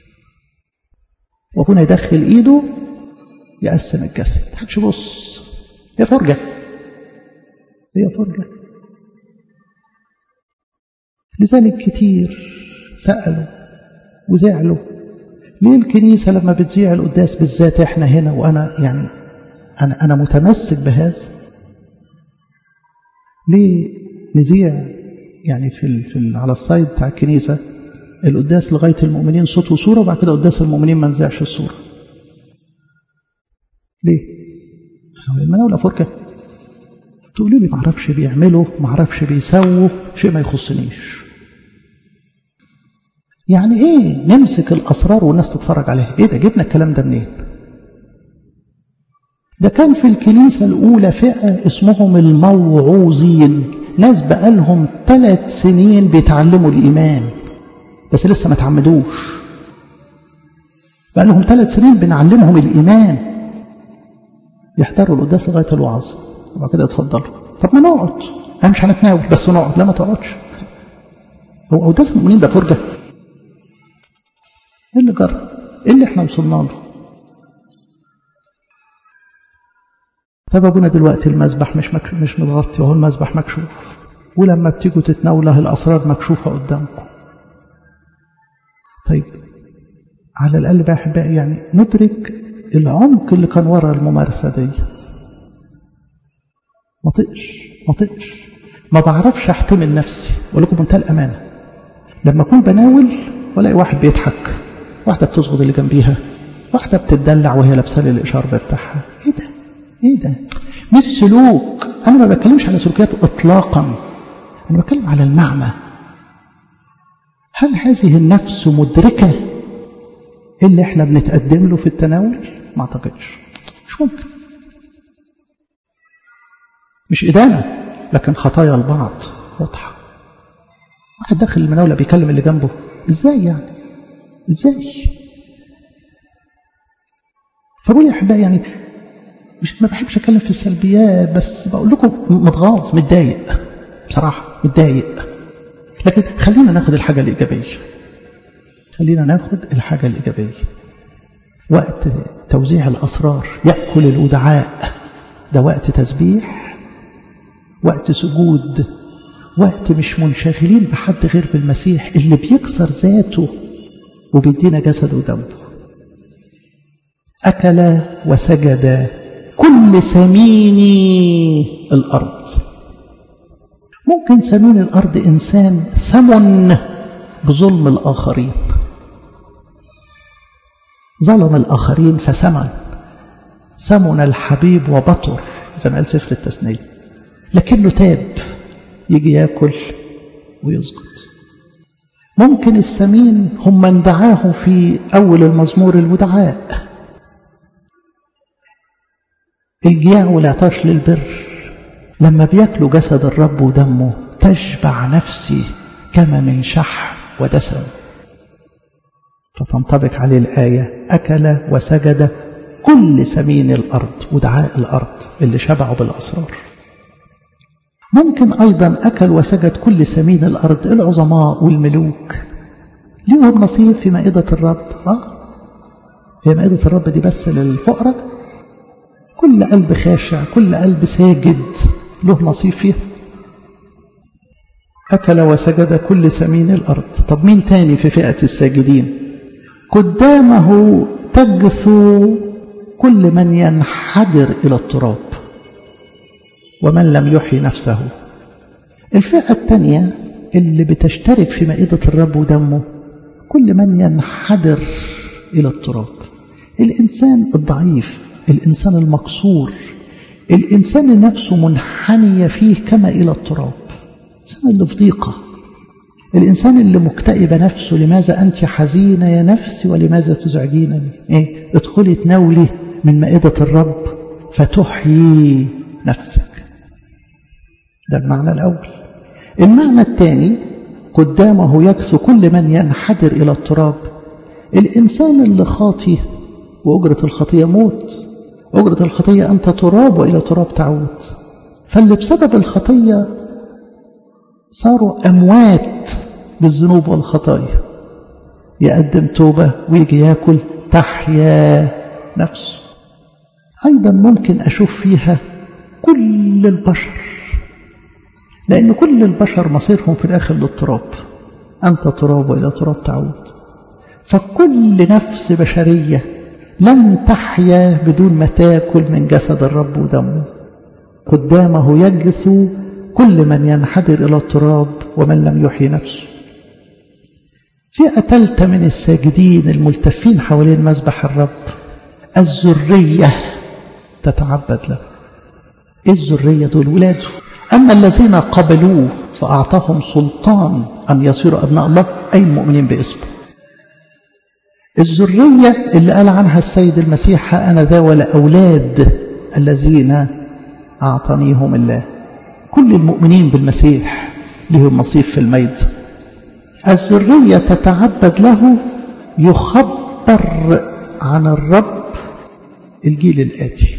وابونا يدخل ايده يقسم الجسد محدش يبص هي فرجة هي فرجة لذلك كتير سألوا وزعلوا ليه الكنيسة لما بتذيع القداس بالذات احنا هنا وأنا يعني أنا, أنا متمسك بهذا ليه نذيع يعني في, ال في ال على السايد بتاع الكنيسة القداس لغاية المؤمنين صوت وصورة وبعد كده قداس المؤمنين ما نزعش الصورة ليه؟ المناولة فركة تقولوا لي معرفش بيعملوا معرفش بيسووا شيء ما يخصنيش يعني ايه نمسك الاسرار والناس تتفرج عليها ايه ده جبنا الكلام ده منين ده كان في الكنيسة الأولى فئة اسمهم الموعوظين ناس بقالهم ثلاث سنين بيتعلموا الإيمان بس لسه ما تعمدوش بقى لهم ثلاث سنين بنعلمهم الإيمان يحضروا القداس لغاية الوعظ وبعد كده اتفضلوا طب ما نقعد احنا مش هنتناول بس نقعد لا ما تقعدش هو قداس المؤمنين ده فرجة ايه اللي جرى ايه اللي احنا وصلنا له طب ابونا دلوقتي المسبح مش مك... مش متغطي وهو المسبح مكشوف ولما بتيجوا تتناوله الاسرار مكشوفه قدامكم طيب على الاقل بقى احبائي يعني ندرك العمق اللي كان ورا الممارسه ديت ما طقش ما طقش ما بعرفش احتمل نفسي اقول لكم بمنتهى الامانه لما اكون بناول والاقي واحد بيضحك واحده بتزغد اللي جنبيها واحده بتدلع وهي لابسه لي الاشارب بتاعها ايه ده ايه ده مش سلوك انا ما بتكلمش على سلوكيات اطلاقا انا بتكلم على المعنى هل هذه النفس مدركه اللي احنا بنتقدم له في التناول ما اعتقدش مش ممكن مش ادانه لكن خطايا البعض واضحه واحد داخل المناوله بيكلم اللي جنبه ازاي يعني ازاي فبقول يا احبائي يعني مش ما بحبش اتكلم في السلبيات بس بقول لكم متغاظ متضايق بصراحه متضايق لكن خلينا ناخد الحاجه الايجابيه خلينا ناخد الحاجه الايجابيه وقت توزيع الاسرار ياكل الودعاء ده وقت تسبيح وقت سجود وقت مش منشغلين بحد غير بالمسيح اللي بيكسر ذاته وبيدينا جسد ودمه أكل وسجد كل سميني الأرض ممكن سمين الأرض إنسان ثمن بظلم الآخرين ظلم الآخرين فسمن سمن الحبيب وبطر زي ما قال سفر التثنية لكنه تاب يجي ياكل ويسجد ممكن السمين هم من دعاه في أول المزمور الودعاء الجياع والعطاش للبر لما بياكلوا جسد الرب ودمه تشبع نفسي كما من شح ودسم فتنطبق عليه الآية أكل وسجد كل سمين الأرض ودعاء الأرض اللي شبعوا بالأسرار ممكن أيضا أكل وسجد كل سمين الأرض العظماء والملوك ليهم نصيب في مائدة الرب آه هي مائدة الرب دي بس للفقراء كل قلب خاشع كل قلب ساجد له نصيب فيها أكل وسجد كل سمين الأرض طب مين تاني في فئة الساجدين قدامه تجثو كل من ينحدر إلى التراب ومن لم يحيي نفسه الفئة الثانية اللي بتشترك في مائدة الرب ودمه كل من ينحدر إلى التراب الإنسان الضعيف الإنسان المكسور الإنسان نفسه منحنية فيه كما إلى التراب الإنسان اللي في ضيقة الإنسان اللي مكتئب نفسه لماذا أنت حزينة يا نفسي ولماذا تزعجينني إيه؟ ادخلي تناولي من مائدة الرب فتحيي نفسك ده المعنى الأول المعنى الثاني قدامه يكسو كل من ينحدر إلى التراب الإنسان اللي خاطي وأجرة الخطية موت أجرة الخطية أنت تراب وإلى تراب تعود فاللي بسبب الخطية صاروا أموات بالذنوب والخطايا يقدم توبة ويجي ياكل تحيا نفسه أيضا ممكن أشوف فيها كل البشر لأن كل البشر مصيرهم في الآخر للتراب أنت تراب وإلى تراب تعود فكل نفس بشرية لن تحيا بدون ما تاكل من جسد الرب ودمه قدامه يجثو كل من ينحدر إلى التراب ومن لم يحيي نفسه فئة ثالثة من الساجدين الملتفين حوالين مذبح الرب الذرية تتعبد له إيه الذرية دول ولاده أما الذين قبلوه فأعطاهم سلطان أن يصيروا أبناء الله أي المؤمنين باسمه الذرية اللي قال عنها السيد المسيح أنا ذا ولا أولاد الذين أعطانيهم الله كل المؤمنين بالمسيح لهم نصيب في الميت الذرية تتعبد له يخبر عن الرب الجيل الآتي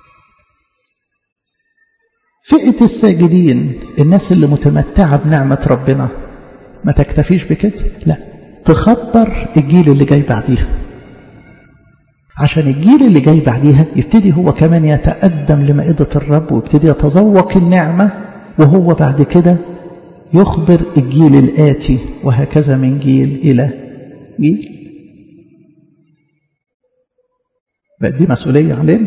فئة الساجدين الناس اللي متمتعة بنعمة ربنا ما تكتفيش بكده لا تخبر الجيل اللي جاي بعديها عشان الجيل اللي جاي بعديها يبتدي هو كمان يتقدم لمائدة الرب ويبتدي يتذوق النعمة وهو بعد كده يخبر الجيل الآتي وهكذا من جيل إلى جيل بقى دي مسؤولية علينا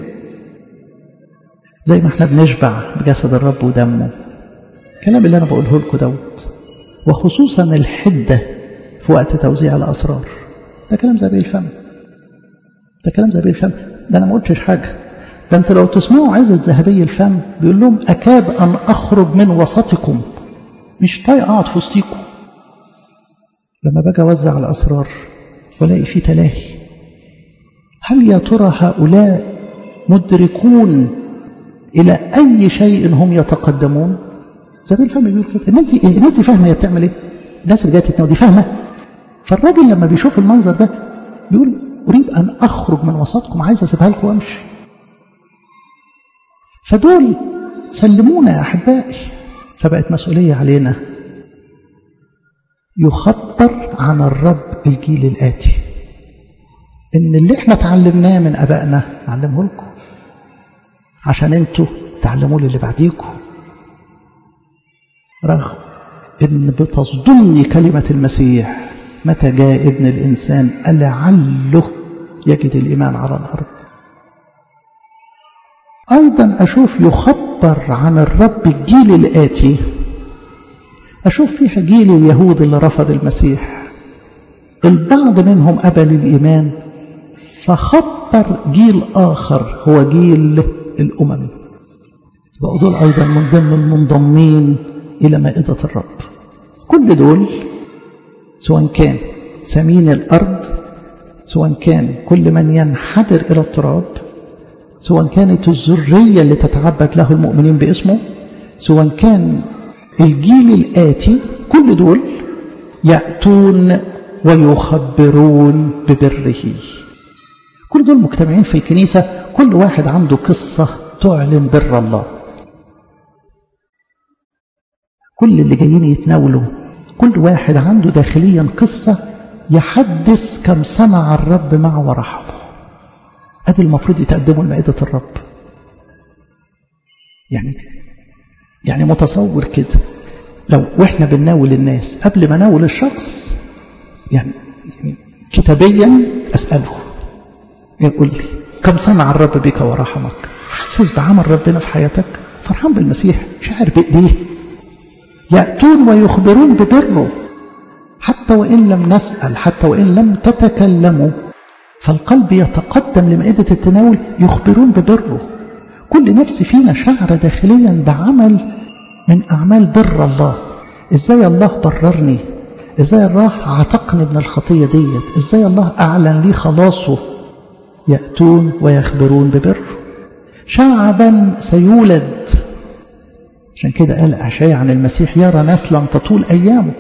زي ما احنا بنشبع بجسد الرب ودمه الكلام اللي انا بقوله لكم دوت وخصوصا الحدة في وقت توزيع الأسرار ده كلام زي الفم ده كلام زي الفم ده انا ما قلتش حاجة ده انت لو تسمعوا عزة ذهبي الفم بيقول لهم أكاد أن أخرج من وسطكم مش طايق أقعد في وسطيكم لما باجي أوزع الأسرار ولاقي فيه تلاهي هل يا ترى هؤلاء مدركون إلى أي شيء هم يتقدمون زي الفهم بيقول كده الناس دي إيه؟ الناس دي فاهمة هي بتعمل إيه الناس اللي جاية تتناول دي فاهمة فالراجل لما بيشوف المنظر ده بيقول أريد أن أخرج من وسطكم عايز أسيبها لكم وأمشي فدول سلمونا يا أحبائي فبقت مسؤولية علينا يخبر عن الرب الجيل الآتي إن اللي احنا اتعلمناه من أبائنا نعلمه لكم عشان انتوا تعلموه للي بعديكم رغم ان بتصدمني كلمة المسيح متى جاء ابن الإنسان ألعله يجد الإيمان على الأرض أيضا أشوف يخبر عن الرب الجيل الآتي أشوف فيها جيل اليهود اللي رفض المسيح البعض منهم أبى للإيمان فخبر جيل آخر هو جيل الأمم بقوا دول أيضا من ضمن المنضمين إلى مائدة الرب كل دول سواء كان سمين الأرض سواء كان كل من ينحدر إلى التراب سواء كانت الذرية اللي تتعبد له المؤمنين باسمه سواء كان الجيل الآتي كل دول يأتون ويخبرون ببره كل دول مجتمعين في الكنيسة كل واحد عنده قصة تعلن بر الله كل اللي جايين يتناولوا كل واحد عنده داخليا قصة يحدث كم صنع الرب معه ورحمه ادي المفروض يتقدموا لمائدة الرب يعني يعني متصور كده لو واحنا بنناول الناس قبل ما ناول الشخص يعني, يعني كتابيا اساله يقول لي كم صنع الرب بك ورحمك حاسس بعمل ربنا في حياتك فرحان بالمسيح شاعر بايديه ياتون ويخبرون ببره حتى وان لم نسال حتى وان لم تتكلموا فالقلب يتقدم لمائدة التناول يخبرون ببره كل نفس فينا شعر داخليا بعمل من أعمال بر الله إزاي الله بررني إزاي الله عتقني من الخطية ديت إزاي الله أعلن لي خلاصه يأتون ويخبرون ببره شعبا سيولد عشان كده قال أعشاي عن المسيح يرى نسلا تطول أيامه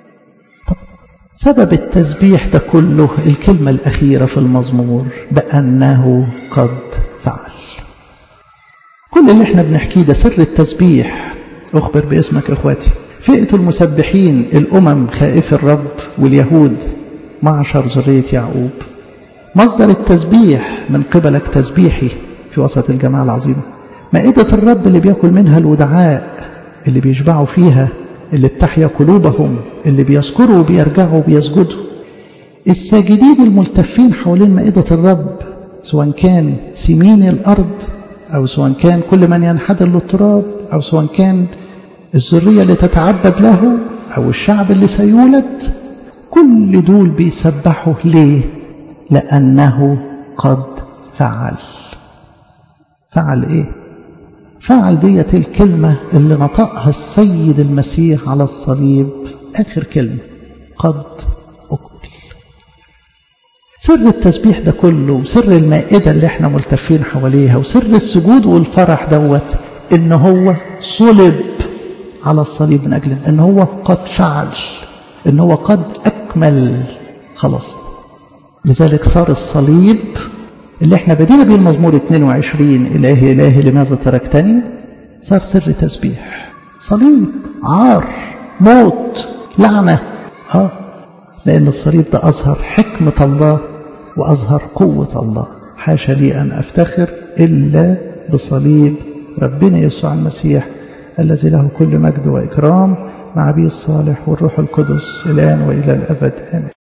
سبب التسبيح ده كله الكلمة الأخيرة في المزمور بأنه قد فعل كل اللي احنا بنحكيه ده سر التسبيح أخبر باسمك إخواتي فئة المسبحين الأمم خائف الرب واليهود معشر ذرية يعقوب مصدر التسبيح من قبلك تسبيحي في وسط الجماعة العظيمة مائدة الرب اللي بيأكل منها الودعاء اللي بيشبعوا فيها اللي بتحيا قلوبهم اللي بيذكروا وبيرجعوا وبيسجدوا الساجدين الملتفين حوالين مائدة الرب سواء كان سمين الأرض أو سواء كان كل من ينحدر للتراب أو سواء كان الذرية اللي تتعبد له أو الشعب اللي سيولد كل دول بيسبحوا ليه لأنه قد فعل فعل إيه فعل ديت الكلمة اللي نطقها السيد المسيح على الصليب آخر كلمة قد أكمل سر التسبيح ده كله وسر المائدة اللي احنا ملتفين حواليها وسر السجود والفرح دوت ان هو صلب على الصليب من أجلنا ان هو قد فعل ان هو قد أكمل خلاص لذلك صار الصليب اللي احنا بدينا بيه المزمور 22 إلهي إلهي لماذا تركتني صار سر تسبيح صليب عار موت لعنة اه لأن الصليب ده أظهر حكمة الله وأظهر قوة الله حاشا لي أن أفتخر إلا بصليب ربنا يسوع المسيح الذي له كل مجد وإكرام مع أبي الصالح والروح القدس الآن وإلى الأبد آمين